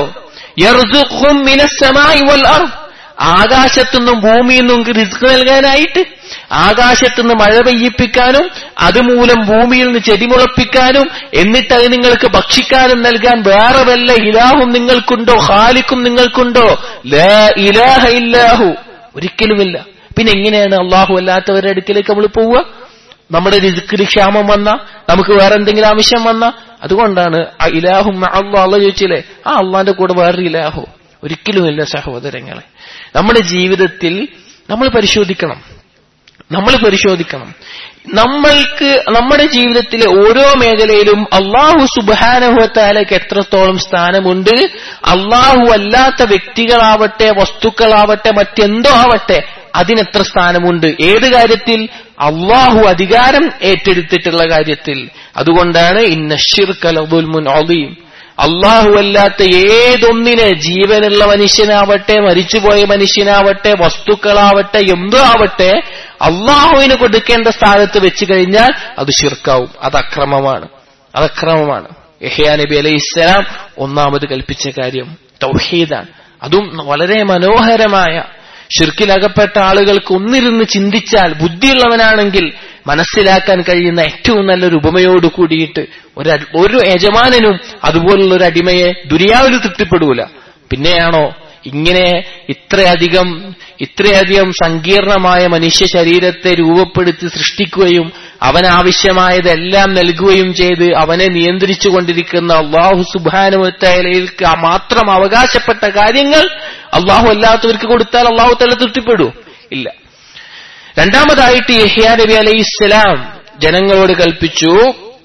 യർസുഖും മിനസ് സമാഇ വൽ അർദ് ആകാശത്തുനിന്നും ഭൂമിയിൽ നിന്നും റിസ്ക് നൽകാനായിട്ട് ആകാശത്തുനിന്ന് മഴ പെയ്യിപ്പിക്കാനും അതുമൂലം ഭൂമിയിൽ നിന്ന് ചെടി മുളപ്പിക്കാനും എന്നിട്ട് അത് നിങ്ങൾക്ക് ഭക്ഷിക്കാനും നൽകാൻ വേറെ വല്ല ഇലാഹും നിങ്ങൾക്കുണ്ടോ ഹാലിക്കും നിങ്ങൾക്കുണ്ടോ ലാ ഇലാഹ ഇല്ലാഹു ഒരിക്കലുമില്ല പിന്നെ എങ്ങനെയാണ് അള്ളാഹു അല്ലാത്തവരുടെ അടുക്കിലേക്ക് നമ്മൾ പോവുക നമ്മുടെ രിസ്ക്കിന് ക്ഷാമം വന്ന നമുക്ക് വേറെ എന്തെങ്കിലും ആവശ്യം വന്ന അതുകൊണ്ടാണ് ആ ഇലാഹും അള്ളാഹ് അള്ള ചോദിച്ചില്ലേ ആ അള്ളാന്റെ കൂടെ വേറൊരു ഇലാഹോ ഒരിക്കലുമില്ല സഹോദരങ്ങളെ നമ്മുടെ ജീവിതത്തിൽ നമ്മൾ പരിശോധിക്കണം നമ്മൾ പരിശോധിക്കണം നമ്മൾക്ക് നമ്മുടെ ജീവിതത്തിലെ ഓരോ മേഖലയിലും അള്ളാഹു സുബാനഹുത്താലയ്ക്ക് എത്രത്തോളം സ്ഥാനമുണ്ട് അള്ളാഹു അല്ലാത്ത വ്യക്തികളാവട്ടെ വസ്തുക്കളാവട്ടെ മറ്റെന്തോ ആവട്ടെ അതിനെത്ര സ്ഥാനമുണ്ട് ഏത് കാര്യത്തിൽ അള്ളാഹു അധികാരം ഏറ്റെടുത്തിട്ടുള്ള കാര്യത്തിൽ അതുകൊണ്ടാണ് ഇന്നഷിർക്കലബുൽമുൻ അലീം അള്ളാഹു അല്ലാത്ത ഏതൊന്നിനെ ജീവനുള്ള മനുഷ്യനാവട്ടെ മരിച്ചുപോയ മനുഷ്യനാവട്ടെ വസ്തുക്കളാവട്ടെ എന്തോ ആവട്ടെ അള്ളാഹുവിന് കൊടുക്കേണ്ട സ്ഥാനത്ത് വെച്ച് കഴിഞ്ഞാൽ അത് ഷിർക്കാവും അത് അക്രമമാണ് അത് അക്രമമാണ് യഹ്യാ നബി അലൈഹി ഇസ്ലാം ഒന്നാമത് കൽപ്പിച്ച കാര്യം തൗഹീദാണ് അതും വളരെ മനോഹരമായ ഷിർക്കിലകപ്പെട്ട ആളുകൾക്ക് ഒന്നിരുന്ന് ചിന്തിച്ചാൽ ബുദ്ധിയുള്ളവനാണെങ്കിൽ മനസ്സിലാക്കാൻ കഴിയുന്ന ഏറ്റവും നല്ലൊരു ഉപമയോട് കൂടിയിട്ട് ഒരു ഒരു യജമാനനും അതുപോലുള്ള ഒരു അടിമയെ ദുരിയാവിൽ തൃപ്തിപ്പെടൂല പിന്നെയാണോ ഇങ്ങനെ ഇത്രയധികം ഇത്രയധികം സങ്കീർണമായ മനുഷ്യ ശരീരത്തെ രൂപപ്പെടുത്തി സൃഷ്ടിക്കുകയും അവനാവശ്യമായതെല്ലാം നൽകുകയും ചെയ്ത് അവനെ നിയന്ത്രിച്ചു കൊണ്ടിരിക്കുന്ന അള്ളാഹു സുബാനുവത്തയിലേക്ക് മാത്രം അവകാശപ്പെട്ട കാര്യങ്ങൾ അള്ളാഹു അല്ലാത്തവർക്ക് കൊടുത്താൽ അള്ളാഹു തല തൃപ്തിപ്പെടൂ ഇല്ല രണ്ടാമതായിട്ട് യഹ്യാ നബി അലൈഹി ഇസ്ലാം ജനങ്ങളോട് കൽപ്പിച്ചു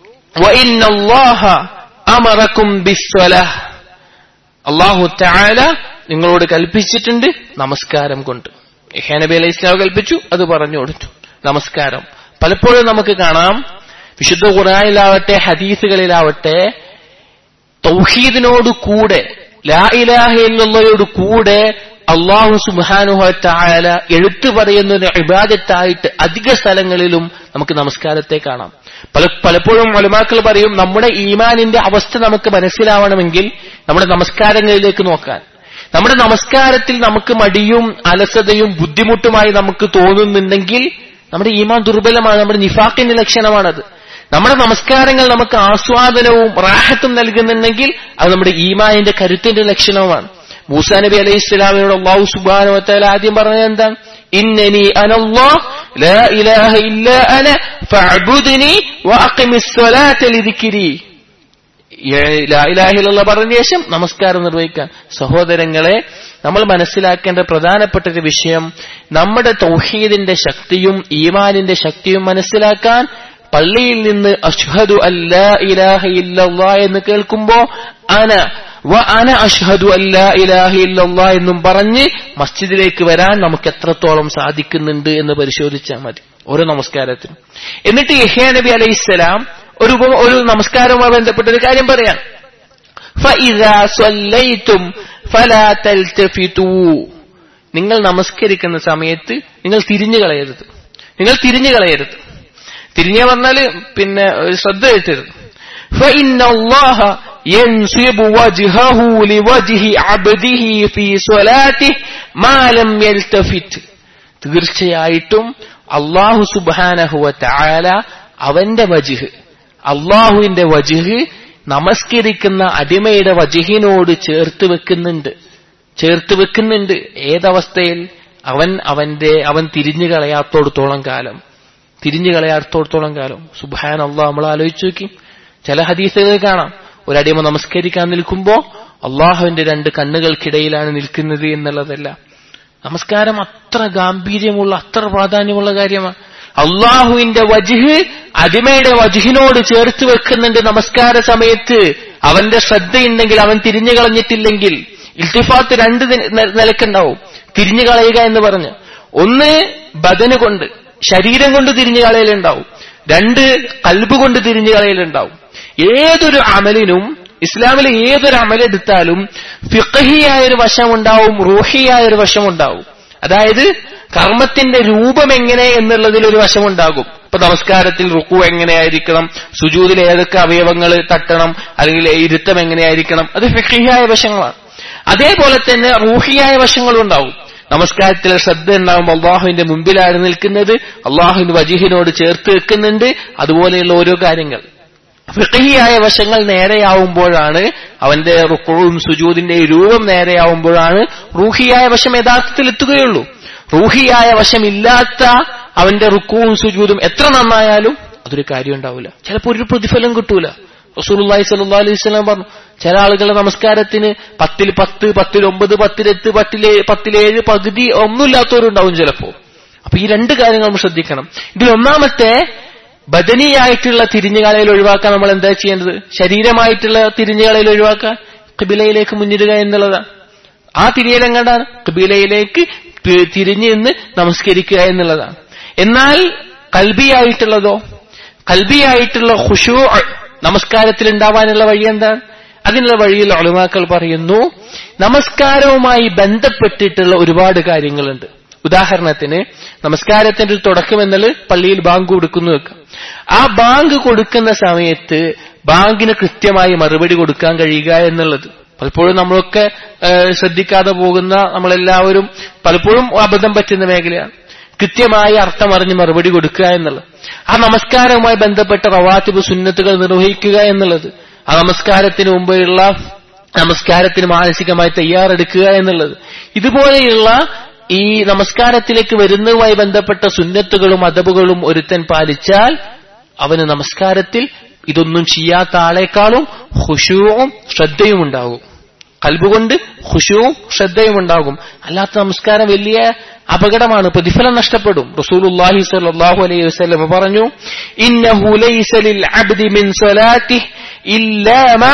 അമറക്കും അള്ളാഹു താല നിങ്ങളോട് കൽപ്പിച്ചിട്ടുണ്ട് നമസ്കാരം കൊണ്ട് യഹ്യാ നബി അലൈഹി ഇസ്ലാം കൽപ്പിച്ചു അത് പറഞ്ഞു കൊടുത്തു നമസ്കാരം പലപ്പോഴും നമുക്ക് കാണാം വിശുദ്ധ ഖുറാനിലാവട്ടെ ഹദീസുകളിലാവട്ടെ തൗഹീദിനോട് കൂടെ ലാ ഇലാഹ എന്നുള്ളതോട് കൂടെ അള്ളാഹു സുബാനുഹത്തായ എഴുത്തു പറയുന്ന ഒരു ഇബാദത്തായിട്ട് അധിക സ്ഥലങ്ങളിലും നമുക്ക് നമസ്കാരത്തെ കാണാം പല പലപ്പോഴും ഒലമാക്കൾ പറയും നമ്മുടെ ഈമാനിന്റെ അവസ്ഥ നമുക്ക് മനസ്സിലാവണമെങ്കിൽ നമ്മുടെ നമസ്കാരങ്ങളിലേക്ക് നോക്കാൻ നമ്മുടെ നമസ്കാരത്തിൽ നമുക്ക് മടിയും അലസതയും ബുദ്ധിമുട്ടുമായി നമുക്ക് തോന്നുന്നുണ്ടെങ്കിൽ നമ്മുടെ ഈമാൻ ദുർബലമാണ് നമ്മുടെ നിഫാക്കിന്റെ ലക്ഷണമാണത് നമ്മുടെ നമസ്കാരങ്ങൾ നമുക്ക് ആസ്വാദനവും റാഹത്തും നൽകുന്നുണ്ടെങ്കിൽ അത് നമ്മുടെ ഈമാനിന്റെ കരുത്തിന്റെ ലക്ഷണവുമാണ് മൂസാ നബി അലൈഹി ഇസ്ലാമിനോട് അള്ളാഹു സുബാനു വത്താല ആദ്യം പറഞ്ഞത് എന്താണ് ഇന്നനി അനല്ലാ ലാ ഇലാഹ ഇല്ല അന ഫഅബ്ദുനി വഅഖിമിസ് സ്വലാത്ത ലിദിക്രി ലാ ഇലാഹ ഇല്ലല്ലാഹ് പറഞ്ഞ ശേഷം നമസ്കാരം നിർവഹിക്കാൻ സഹോദരങ്ങളെ നമ്മൾ മനസ്സിലാക്കേണ്ട പ്രധാനപ്പെട്ട ഒരു വിഷയം നമ്മുടെ തൗഹീദിന്റെ ശക്തിയും ഈമാനിന്റെ ശക്തിയും മനസ്സിലാക്കാൻ പള്ളിയിൽ നിന്ന് അഷ്ഹദു അല്ലാ ഇലാഹ ഇല്ലല്ലാ എന്ന് കേൾക്കുമ്പോ അന വ അന അഷ്ഹദു അല്ലാ ഇലാഹ ഇല്ലല്ലാ എന്നും പറഞ്ഞ് മസ്ജിദിലേക്ക് വരാൻ നമുക്ക് എത്രത്തോളം സാധിക്കുന്നുണ്ട് എന്ന് പരിശോധിച്ചാൽ മതി ഓരോ നമസ്കാരത്തിനും എന്നിട്ട് യഹ്യാ നബി അലൈഹിസ്സലാം ഒരു ഒരു നമസ്കാരവുമായി ബന്ധപ്പെട്ട ഒരു കാര്യം പറയാം فإذا صليتم فلا تلتفتوا നിങ്ങൾ നമസ്കരിക്കുന്ന സമയത്ത് നിങ്ങൾ തിരിഞ്ഞു കളയരുത് നിങ്ങൾ തിരിഞ്ഞു കളയരുത് തിരിഞ്ഞു പറഞ്ഞാല് പിന്നെ ശ്രദ്ധ വെച്ചരുത് فإن الله ينصب وجهه لوجه عبده في صلاته ما لم يلتفت തീർച്ചയായിട്ടും അള്ളാഹു സുബാനഹുവ താല അവന്റെ വജിഹ് അള്ളാഹുവിന്റെ വജിഹ് നമസ്കരിക്കുന്ന അടിമയുടെ വജിഹിനോട് ചേർത്ത് വെക്കുന്നുണ്ട് ചേർത്ത് വെക്കുന്നുണ്ട് ഏതവസ്ഥയിൽ അവൻ അവന്റെ അവൻ തിരിഞ്ഞു കളയാത്തോടത്തോളം കാലം തിരിഞ്ഞു കളയാത്തോടത്തോളം കാലം സുബാൻ അള്ളാഹ് നമ്മൾ ആലോചിച്ച് നോക്കി ചില ഹദീസുകൾ കാണാം ഒരടിമ നമസ്കരിക്കാൻ നിൽക്കുമ്പോ അള്ളാഹുവിന്റെ രണ്ട് കണ്ണുകൾക്കിടയിലാണ് നിൽക്കുന്നത് എന്നുള്ളതല്ല നമസ്കാരം അത്ര ഗാംഭീര്യമുള്ള അത്ര പ്രാധാന്യമുള്ള കാര്യമാണ് അള്ളാഹുവിന്റെ വജിഹ് അടിമയുടെ വജിഹിനോട് ചേർത്ത് വെക്കുന്നുണ്ട് നമസ്കാര സമയത്ത് അവന്റെ ശ്രദ്ധയുണ്ടെങ്കിൽ അവൻ തിരിഞ്ഞു കളഞ്ഞിട്ടില്ലെങ്കിൽ ഇൽത്തിഫാത്ത് രണ്ട് നിലക്കുണ്ടാവും തിരിഞ്ഞു കളയുക എന്ന് പറഞ്ഞ് ഒന്ന് ബദന് കൊണ്ട് ശരീരം കൊണ്ട് തിരിഞ്ഞു കളയലുണ്ടാവും രണ്ട് കൽബ് കൊണ്ട് തിരിഞ്ഞു കളയലുണ്ടാവും ഏതൊരു അമലിനും ഇസ്ലാമിലെ ഏതൊരു അമലെടുത്താലും ഫിഖഹിയായ ഒരു വശമുണ്ടാവും റൂഹിയായ ഒരു വശമുണ്ടാവും അതായത് കർമ്മത്തിന്റെ രൂപം എങ്ങനെ എന്നുള്ളതിൽ ഒരു വശമുണ്ടാകും ഇപ്പൊ നമസ്കാരത്തിൽ റുക്കു എങ്ങനെയായിരിക്കണം സുജൂതിൽ ഏതൊക്കെ അവയവങ്ങൾ തട്ടണം അല്ലെങ്കിൽ ഇരുത്തം എങ്ങനെയായിരിക്കണം അത് ഫിഖഹിയായ വശങ്ങളാണ് അതേപോലെ തന്നെ റൂഹിയായ വശങ്ങളും ഉണ്ടാവും നമസ്കാരത്തിൽ ശ്രദ്ധ ഉണ്ടാകുമ്പോൾ അള്ളാഹുവിന്റെ മുമ്പിലാണ് നിൽക്കുന്നത് അള്ളാഹുവിന്റെ വജീഹിനോട് ചേർത്ത് വെക്കുന്നുണ്ട് അതുപോലെയുള്ള ഓരോ കാര്യങ്ങൾ ഫിഖഹിയായ വശങ്ങൾ നേരെയാവുമ്പോഴാണ് അവന്റെ റുക്കുവും സുജൂദിന്റെ രൂപം നേരെയാവുമ്പോഴാണ് റൂഹിയായ വശം യഥാർത്ഥത്തിൽ എത്തുകയുള്ളൂ റൂഹിയായ വശമില്ലാത്ത അവന്റെ റുക്കുവും സുജൂതും എത്ര നന്നായാലും അതൊരു കാര്യം ഉണ്ടാവില്ല ചിലപ്പോൾ ഒരു പ്രതിഫലം കിട്ടൂല റസൂലുള്ളാഹി സ്വല്ലല്ലാഹു അലൈഹി വസല്ലം പറഞ്ഞു ചില ആളുകളുടെ നമസ്കാരത്തിന് പത്തിൽ പത്ത് പത്തിൽ ഒമ്പത് പത്തിലെട്ട് പത്തിലേ പത്തിലേഴ് പകുതി ഒന്നുമില്ലാത്തവരുണ്ടാവും ചിലപ്പോ അപ്പൊ ഈ രണ്ട് കാര്യങ്ങൾ നമ്മൾ ശ്രദ്ധിക്കണം ഇതിൽ ഒന്നാമത്തെ ബദനിയായിട്ടുള്ള തിരിഞ്ഞുകളയിൽ ഒഴിവാക്കാൻ നമ്മൾ എന്താ ചെയ്യേണ്ടത് ശരീരമായിട്ടുള്ള തിരിഞ്ഞുകളയിൽ ഒഴിവാക്കാൻ കിബിലയിലേക്ക് മുന്നിടുക എന്നുള്ളതാണ് ആ തിരിയലം കണ്ടാണ് കിബിലയിലേക്ക് തിരിഞ്ഞു നിന്ന് നമസ്കരിക്കുക എന്നുള്ളതാണ് എന്നാൽ കൽബിയായിട്ടുള്ളതോ കൽബിയായിട്ടുള്ള ഖുശൂ നമസ്കാരത്തിൽ ഉണ്ടാവാനുള്ള വഴി എന്താണ് അതിനുള്ള വഴിയിൽ ഒളിമാക്കൾ പറയുന്നു നമസ്കാരവുമായി ബന്ധപ്പെട്ടിട്ടുള്ള ഒരുപാട് കാര്യങ്ങളുണ്ട് ഉദാഹരണത്തിന് നമസ്കാരത്തിന്റെ ഒരു തുടക്കം എന്നുള്ളത് പള്ളിയിൽ ബാങ്ക് കൊടുക്കുന്നു വെക്കാം ആ ബാങ്ക് കൊടുക്കുന്ന സമയത്ത് ബാങ്കിന് കൃത്യമായി മറുപടി കൊടുക്കാൻ കഴിയുക എന്നുള്ളത് പലപ്പോഴും നമ്മളൊക്കെ ശ്രദ്ധിക്കാതെ പോകുന്ന നമ്മളെല്ലാവരും പലപ്പോഴും അബദ്ധം പറ്റുന്ന മേഖലയാണ് കൃത്യമായി അർത്ഥം അറിഞ്ഞ് മറുപടി കൊടുക്കുക എന്നുള്ളത് ആ നമസ്കാരവുമായി ബന്ധപ്പെട്ട റവാത്തിബ് സുന്നത്തുകൾ നിർവഹിക്കുക എന്നുള്ളത് ആ നമസ്കാരത്തിന് മുമ്പുള്ള നമസ്കാരത്തിന് മാനസികമായി തയ്യാറെടുക്കുക എന്നുള്ളത് ഇതുപോലെയുള്ള ഈ നമസ്കാരത്തിലേക്ക് വരുന്നതുമായി ബന്ധപ്പെട്ട സുന്നത്തുകളും അദബുകളും ഒരുത്തൻ പാലിച്ചാൽ അവന് നമസ്കാരത്തിൽ ഇതൊന്നും ചെയ്യാത്ത ആളെക്കാളും ഹുഷുവും ശ്രദ്ധയും ഉണ്ടാകും കൽബുകൊണ്ട് ഹുഷുവും ശ്രദ്ധയും ഉണ്ടാകും അല്ലാത്ത നമസ്കാരം വലിയ അപകടമാണ് പ്രതിഫലം നഷ്ടപ്പെടും റസൂലുള്ളാഹി സ്വല്ലല്ലാഹു അലൈഹി വസല്ലം പറഞ്ഞു ഇന്നഹു ലൈസ ലിൽ അബ്ദി മിൻ സ്വലാത്തിഹി ഇല്ലാ മാ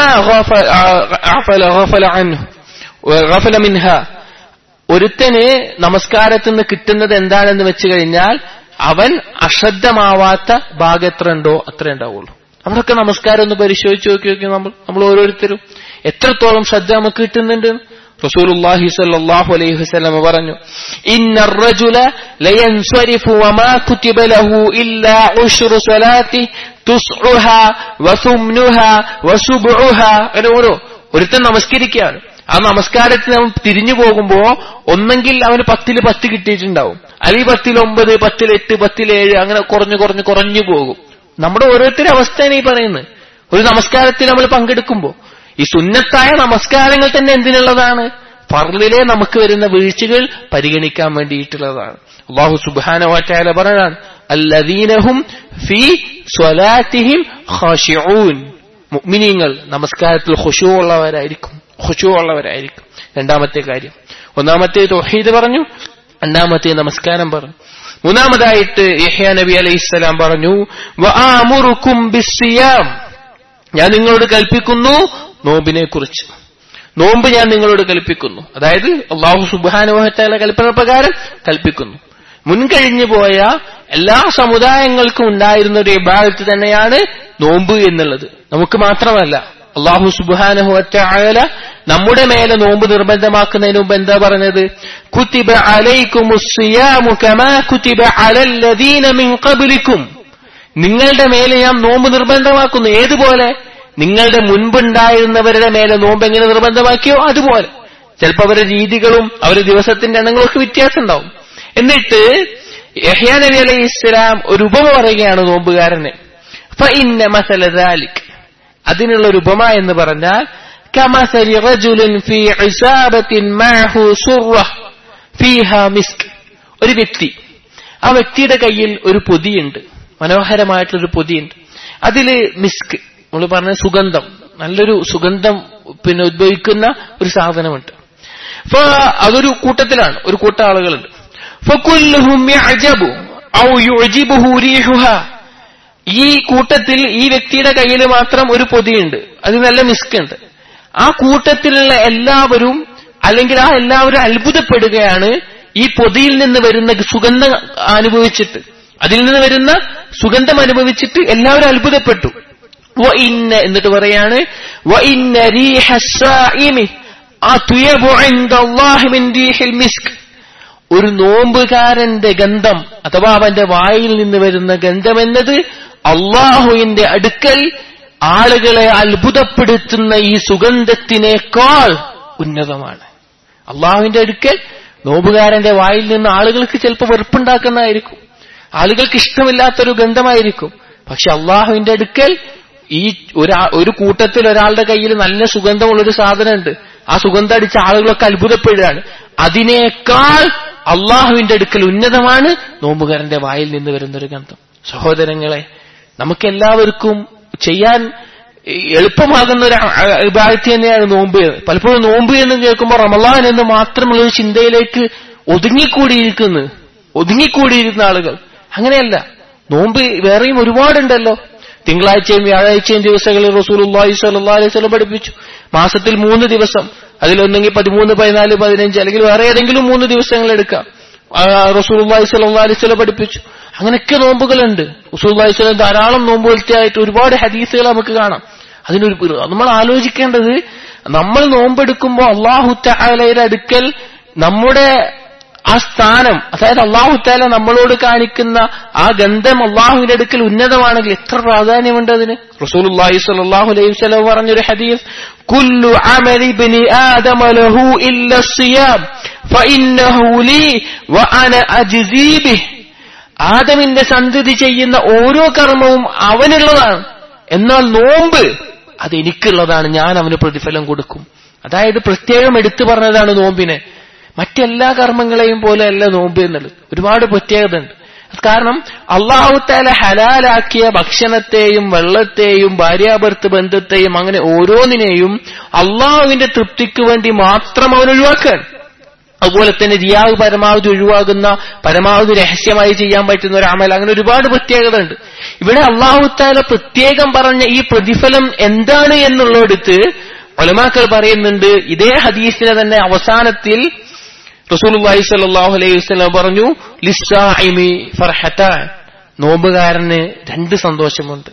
ഗഫല ഗഫല അൻഹു ഗഫല മിൻഹാ ഒരുത്തന് നമസ്കാരത്തിൽ നിന്ന് കിട്ടുന്നത് എന്താണെന്ന് വെച്ച് കഴിഞ്ഞാൽ അവൻ അശ്രദ്ധമാവാത്ത ഭാഗം എത്ര ഉണ്ടോ അത്ര ഉണ്ടാവുള്ളൂ നമ്മളൊക്കെ നമസ്കാരം ഒന്ന് പരിശോധിച്ച് നോക്കി നോക്കി നമ്മൾ നമ്മൾ ഓരോരുത്തരും എത്രത്തോളം ശ്രദ്ധ നമുക്ക് കിട്ടുന്നുണ്ട് റസൂലുള്ളാഹി സ്വല്ലല്ലാഹു അലൈഹി വസല്ലം പറഞ്ഞു ഇന്ന റജുല ലയൻസരിഫു വമാ കുതിബ ലഹു ഇല്ലാ ഉശ്റു സ്വലാത്തി തുസ്ഉഹ വസുംനുഹ വസുബ്ഉഹ അങ്ങനെ ഓരോ ഒരുത്തൻ നമസ്കരിക്കുകയാണ് ആ നമസ്കാരത്തിന് അവൻ തിരിഞ്ഞു പോകുമ്പോ ഒന്നെങ്കിൽ അവന് പത്തില് പത്ത് കിട്ടിയിട്ടുണ്ടാവും അല്ലെങ്കിൽ പത്തിൽ ഒമ്പത് പത്തിൽ എട്ട് പത്തിൽ ഏഴ് അങ്ങനെ കുറഞ്ഞു കുറഞ്ഞു കുറഞ്ഞു പോകും നമ്മുടെ ഓരോരുത്തരുടെ അവസ്ഥയാണ് ഈ പറയുന്നത് ഒരു നമസ്കാരത്തിൽ നമ്മൾ പങ്കെടുക്കുമ്പോ ഈ സുന്നത്തായ നമസ്കാരങ്ങൾ തന്നെ എന്തിനുള്ളതാണ് ഫർലിലെ നമുക്ക് വരുന്ന വീഴ്ചകൾ പരിഗണിക്കാൻ വേണ്ടിയിട്ടുള്ളതാണ് അള്ളാഹു സുബാന വാറ്റായ പറയാണ് അല്ലദീനഹും ഫി സ്വലാത്തിഹിം ഖാഷിഊൻ മുഅ്മിനീങ്ങൾ നമസ്കാരത്തിൽ ഖുശൂ ഉള്ളവരായിരിക്കും ഖുശൂ ഉള്ളവരായിരിക്കും രണ്ടാമത്തെ കാര്യം ഒന്നാമത്തെ തൗഹീദ് പറഞ്ഞു രണ്ടാമത്തെ നമസ്കാരം പറഞ്ഞു മൂന്നാമതായിട്ട് യഹ്യ നബി അലൈഹിസ്സലാം പറഞ്ഞു വആമുറുക്കും ബിസ്സിയാം ഞാൻ നിങ്ങളോട് കൽപ്പിക്കുന്നു നോമ്പിനെ കുറിച്ച് നോമ്പ് ഞാൻ നിങ്ങളോട് കൽപ്പിക്കുന്നു അതായത് അള്ളാഹു സുബാനുഭവത്തായ കൽപ്പന പ്രകാരം കൽപ്പിക്കുന്നു മുൻകഴിഞ്ഞു പോയ എല്ലാ സമുദായങ്ങൾക്കും ഉണ്ടായിരുന്ന ഒരു വിഭാഗത്ത് തന്നെയാണ് നോമ്പ് എന്നുള്ളത് നമുക്ക് മാത്രമല്ല അള്ളാഹു സുബാനുഹുവല നമ്മുടെ മേലെ നോമ്പ് നിർബന്ധമാക്കുന്നതിന് മുമ്പ് എന്താ പറഞ്ഞത് കുത്തിബ കുത്തിബ അലല്ലദീന മിൻ ഖബ്ലിക്കും നിങ്ങളുടെ മേലെ ഞാൻ നോമ്പ് നിർബന്ധമാക്കുന്നു ഏതുപോലെ നിങ്ങളുടെ മുൻപുണ്ടായിരുന്നവരുടെ മേലെ നോമ്പ് എങ്ങനെ നിർബന്ധമാക്കിയോ അതുപോലെ ചിലപ്പോൾ അവരുടെ രീതികളും അവരുടെ ദിവസത്തിന്റെ എണ്ണങ്ങളും ഒക്കെ വ്യത്യാസം ഉണ്ടാവും എന്നിട്ട് യഹ്യാ നബി അലൈഹി ഇസ്ലാം ഒരു ഉപമ പറയുകയാണ് നോമ്പുകാരനെ ഫഇന്ന മസല ദാലിക് അതിനുള്ള ഒരു ഉപമ എന്ന് പറഞ്ഞാൽ കമസലി റജുലിൻ ഫീ ഇസാബത്തിൻ മഅഹു സുറ ഫീഹാ മിസ്ക് ഒരു വ്യക്തി ആ വ്യക്തിയുടെ കയ്യിൽ ഒരു പൊതിയുണ്ട് മനോഹരമായിട്ടുള്ളൊരു പൊതിയുണ്ട് അതില് മിസ്ക് നമ്മൾ പറഞ്ഞ സുഗന്ധം നല്ലൊരു സുഗന്ധം പിന്നെ ഉദ്ഭവിക്കുന്ന ഒരു സാധനമുണ്ട് അപ്പൊ അതൊരു കൂട്ടത്തിലാണ് ഒരു കൂട്ടം ആളുകളുണ്ട് ഈ കൂട്ടത്തിൽ ഈ വ്യക്തിയുടെ കയ്യിൽ മാത്രം ഒരു പൊതിയുണ്ട് അത് നല്ല മിസ്ക് ഉണ്ട് ആ കൂട്ടത്തിലുള്ള എല്ലാവരും അല്ലെങ്കിൽ ആ എല്ലാവരും അത്ഭുതപ്പെടുകയാണ് ഈ പൊതിയിൽ നിന്ന് വരുന്ന സുഗന്ധം അനുഭവിച്ചിട്ട് അതിൽ നിന്ന് വരുന്ന സുഗന്ധം അനുഭവിച്ചിട്ട് എല്ലാവരും അത്ഭുതപ്പെട്ടു ഇന്ന എന്നിട്ട് പറയാണ് ഒരു നോമ്പുകാരന്റെ ഗന്ധം അഥവാ അവന്റെ വായിൽ നിന്ന് വരുന്ന ഗന്ധം എന്നത് അള്ളാഹുവിന്റെ അടുക്കൽ ആളുകളെ അത്ഭുതപ്പെടുത്തുന്ന ഈ സുഗന്ധത്തിനേക്കാൾ ഉന്നതമാണ് അള്ളാഹുവിന്റെ അടുക്കൽ നോമ്പുകാരന്റെ വായിൽ നിന്ന് ആളുകൾക്ക് ചിലപ്പോൾ വെറുപ്പുണ്ടാക്കുന്നതായിരിക്കും ആളുകൾക്ക് ഇഷ്ടമില്ലാത്തൊരു ഗന്ധമായിരിക്കും പക്ഷെ അള്ളാഹുവിന്റെ അടുക്കൽ ഈ ഒരാ ഒരു കൂട്ടത്തിൽ ഒരാളുടെ കയ്യിൽ നല്ല സുഗന്ധമുള്ളൊരു സാധനമുണ്ട് ആ സുഗന്ധം അടിച്ച ആളുകളൊക്കെ അത്ഭുതപ്പെടുകയാണ് അതിനേക്കാൾ അള്ളാഹുവിന്റെ അടുക്കൽ ഉന്നതമാണ് നോമ്പുകാരന്റെ വായിൽ നിന്ന് വരുന്ന ഒരു ഗന്ധം സഹോദരങ്ങളെ നമുക്കെല്ലാവർക്കും ചെയ്യാൻ എളുപ്പമാകുന്ന ഒരു വിഭാഗത്തി തന്നെയാണ് നോമ്പ് പലപ്പോഴും നോമ്പ് എന്ന് കേൾക്കുമ്പോൾ റമലാൻ എന്ന് മാത്രമുള്ള ഒരു ചിന്തയിലേക്ക് ഒതുങ്ങിക്കൂടിയിരിക്കുന്നു ഒതുങ്ങിക്കൂടിയിരുന്ന ആളുകൾ അങ്ങനെയല്ല നോമ്പ് വേറെയും ഒരുപാടുണ്ടല്ലോ തിങ്കളാഴ്ചയും വ്യാഴാഴ്ചയും ദിവസങ്ങളിൽ റസൂലുള്ളാഹി സ്വല്ലല്ലാഹു അലൈഹി വസല്ലം പഠിപ്പിച്ചു മാസത്തിൽ മൂന്ന് ദിവസം അതിലൊന്നെങ്കിൽ പതിമൂന്ന് പതിനാല് പതിനഞ്ച് അല്ലെങ്കിൽ വേറെ ഏതെങ്കിലും മൂന്ന് ദിവസങ്ങൾ എടുക്കാം റസൂലുള്ളാഹി സ്വല്ലല്ലാഹു അലൈഹി വസല്ലം പഠിപ്പിച്ചു അങ്ങനെയൊക്കെ നോമ്പുകളുണ്ട് റസൂലുള്ളാഹി സ്വലം ധാരാളം നോമ്പ് വലത്തിയായിട്ട് ഒരുപാട് ഹദീസുകൾ നമുക്ക് കാണാം അതിനൊരു നമ്മൾ ആലോചിക്കേണ്ടത് നമ്മൾ നോമ്പെടുക്കുമ്പോൾ അള്ളാഹു തആലയുടെ അടുക്കൽ നമ്മുടെ ആ സ്ഥാനം അതായത് അള്ളാഹു താല നമ്മളോട് കാണിക്കുന്ന ആ ഗന്ധം അള്ളാഹുവിന്റെ അടുക്കൽ ഉന്നതമാണെങ്കിൽ എത്ര പ്രാധാന്യമുണ്ട് അതിന് റസൂലുള്ളാഹി സ്വല്ലല്ലാഹു അലൈഹി വസല്ലം പറഞ്ഞൊരു ഹദീസ് കുല്ലു അമലി ഇബ്നി ആദമ ലഹു ഇല്ല സിയാം ഫഇന്നഹു ലീ വഅന അജ്സീ ബിഹി ആദമിന്റെ സന്തതി ചെയ്യുന്ന ഓരോ കർമ്മവും അവനുള്ളതാണ് എന്നാൽ നോമ്പ് അത് എനിക്കുള്ളതാണ് ഞാൻ അവന് പ്രതിഫലം കൊടുക്കും അതായത് പ്രത്യേകം എടുത്തു പറഞ്ഞതാണ് നോമ്പിനെ മറ്റെല്ലാ കർമ്മങ്ങളെയും പോലെ അല്ല നോമ്പ് എന്നുള്ളത് ഒരുപാട് പ്രത്യേകത ഉണ്ട് കാരണം അള്ളാഹുത്താല ഹലാലാക്കിയ ഭക്ഷണത്തെയും വെള്ളത്തെയും ഭാര്യാഭർത്ത് ബന്ധത്തെയും അങ്ങനെ ഓരോന്നിനെയും അള്ളാഹുവിന്റെ തൃപ്തിക്ക് വേണ്ടി മാത്രം അവൻ ഒഴിവാക്കാൻ അതുപോലെ തന്നെ റിയാവ് പരമാവധി ഒഴിവാകുന്ന പരമാവധി രഹസ്യമായി ചെയ്യാൻ പറ്റുന്ന ഒരു അമൽ അങ്ങനെ ഒരുപാട് പ്രത്യേകത ഉണ്ട് ഇവിടെ അള്ളാഹുത്താല പ്രത്യേകം പറഞ്ഞ ഈ പ്രതിഫലം എന്താണ് എന്നുള്ളിടത്ത് ഒലമാക്കൾ പറയുന്നുണ്ട് ഇതേ ഹദീസിനെ തന്നെ അവസാനത്തിൽ റസൂലുള്ളാഹി സ്വല്ലല്ലാഹു അലൈഹി വസല്ലം പറഞ്ഞു ലിസ്സാഇമി ഫർഹത്താൻ നോമ്പുകാരന് രണ്ട് സന്തോഷമുണ്ട്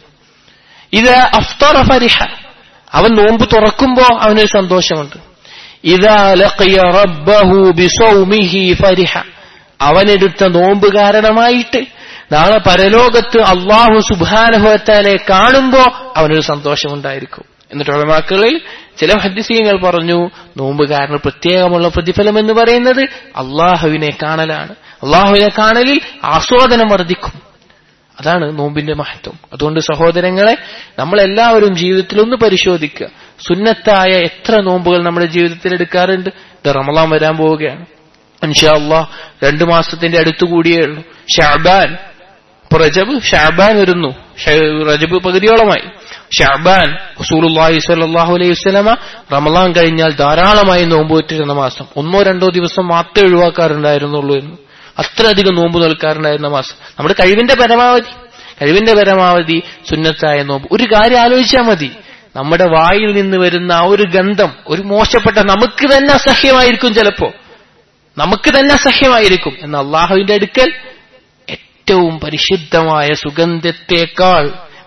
ഇത് അഫ്തറ ഫരിഹ അവൻ നോമ്പ് തുറക്കുമ്പോ അവനൊരു സന്തോഷമുണ്ട് ഇതാ ലഖിയ റബ്ബഹു ബിസൗമിഹി ഫരിഹ അവനെടുത്ത നോമ്പ് കാരണമായിട്ട് നാളെ പരലോകത്ത് അള്ളാഹു സുബാനുഭവത്താലെ കാണുമ്പോ അവനൊരു സന്തോഷമുണ്ടായിരിക്കും എന്നിട്ട് ഉളമാക്കളിൽ ചില ഹദ്സീങ്ങൾ പറഞ്ഞു നോമ്പുകാരന് പ്രത്യേകമുള്ള പ്രതിഫലം എന്ന് പറയുന്നത് അള്ളാഹുവിനെ കാണലാണ് അള്ളാഹുവിനെ കാണലിൽ ആസ്വാദനം വർദ്ധിക്കും അതാണ് നോമ്പിന്റെ മഹത്വം അതുകൊണ്ട് സഹോദരങ്ങളെ നമ്മളെല്ലാവരും ജീവിതത്തിൽ ഒന്ന് പരിശോധിക്കുക സുന്നത്തായ എത്ര നോമ്പുകൾ നമ്മുടെ ജീവിതത്തിൽ എടുക്കാറുണ്ട് ഇത് റമലാൻ വരാൻ പോവുകയാണ് ഇൻഷാ അള്ളാഹ് രണ്ടു മാസത്തിന്റെ അടുത്തു കൂടിയേ ഉള്ളൂ ഷാബാൻ ഇപ്പൊ റജബ് ഷാബാൻ വരുന്നു റജബ് പകുതിയോളമായി ഷാബാൻ ഹസൂലുല്ലാഹി സ്വല്ലല്ലാഹു അലൈഹി വസല്ലമ റമലാൻ കഴിഞ്ഞാൽ ധാരാളമായി നോമ്പ് വെറ്റിരുന്ന മാസം ഒന്നോ രണ്ടോ ദിവസം മാത്രമേ ഒഴിവാക്കാറുണ്ടായിരുന്നുള്ളൂ എന്ന് അത്രയധികം നോമ്പ് നിൽക്കാറുണ്ടായിരുന്ന മാസം നമ്മുടെ കഴിവിന്റെ പരമാവധി കഴിവിന്റെ പരമാവധി സുന്നത്തായ നോമ്പ് ഒരു കാര്യം ആലോചിച്ചാൽ മതി നമ്മുടെ വായിൽ നിന്ന് വരുന്ന ആ ഒരു ഗന്ധം ഒരു മോശപ്പെട്ട നമുക്ക് തന്നെ അസഹ്യമായിരിക്കും ചിലപ്പോ നമുക്ക് തന്നെ അസഹ്യമായിരിക്കും എന്ന അള്ളാഹുവിന്റെ അടുക്കൽ ഏറ്റവും പരിശുദ്ധമായ സുഗന്ധത്തെക്കാൾ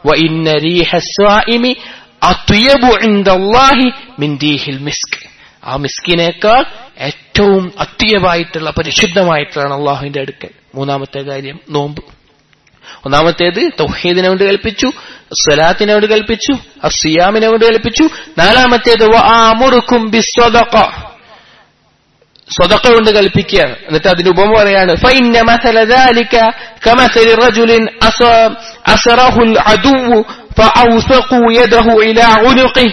ആ മിസ്കിനേക്കാൾ ഏറ്റവും അത്യവായിട്ടുള്ള പരിശുദ്ധമായിട്ടുള്ള അള്ളാഹുവിന്റെ അടുക്കൽ മൂന്നാമത്തെ കാര്യം നോമ്പ് ഒന്നാമത്തേത് തൗഹീദിനെ കൊണ്ട് കൽപ്പിച്ചു സ്വലാത്തിനെ കൊണ്ട് കൽപ്പിച്ചു അസിയാമിനെ കൊണ്ട് കൽപ്പിച്ചു നാലാമത്തേത് സ്വതക്ക കൊണ്ട് കൽപ്പിക്കുകയാണ് എന്നിട്ട് അതിന് ഉപമ പറയാണ് فإن مثل ذلك كمثل رجل أسره العدو فأوثقوا يده إلى عنقه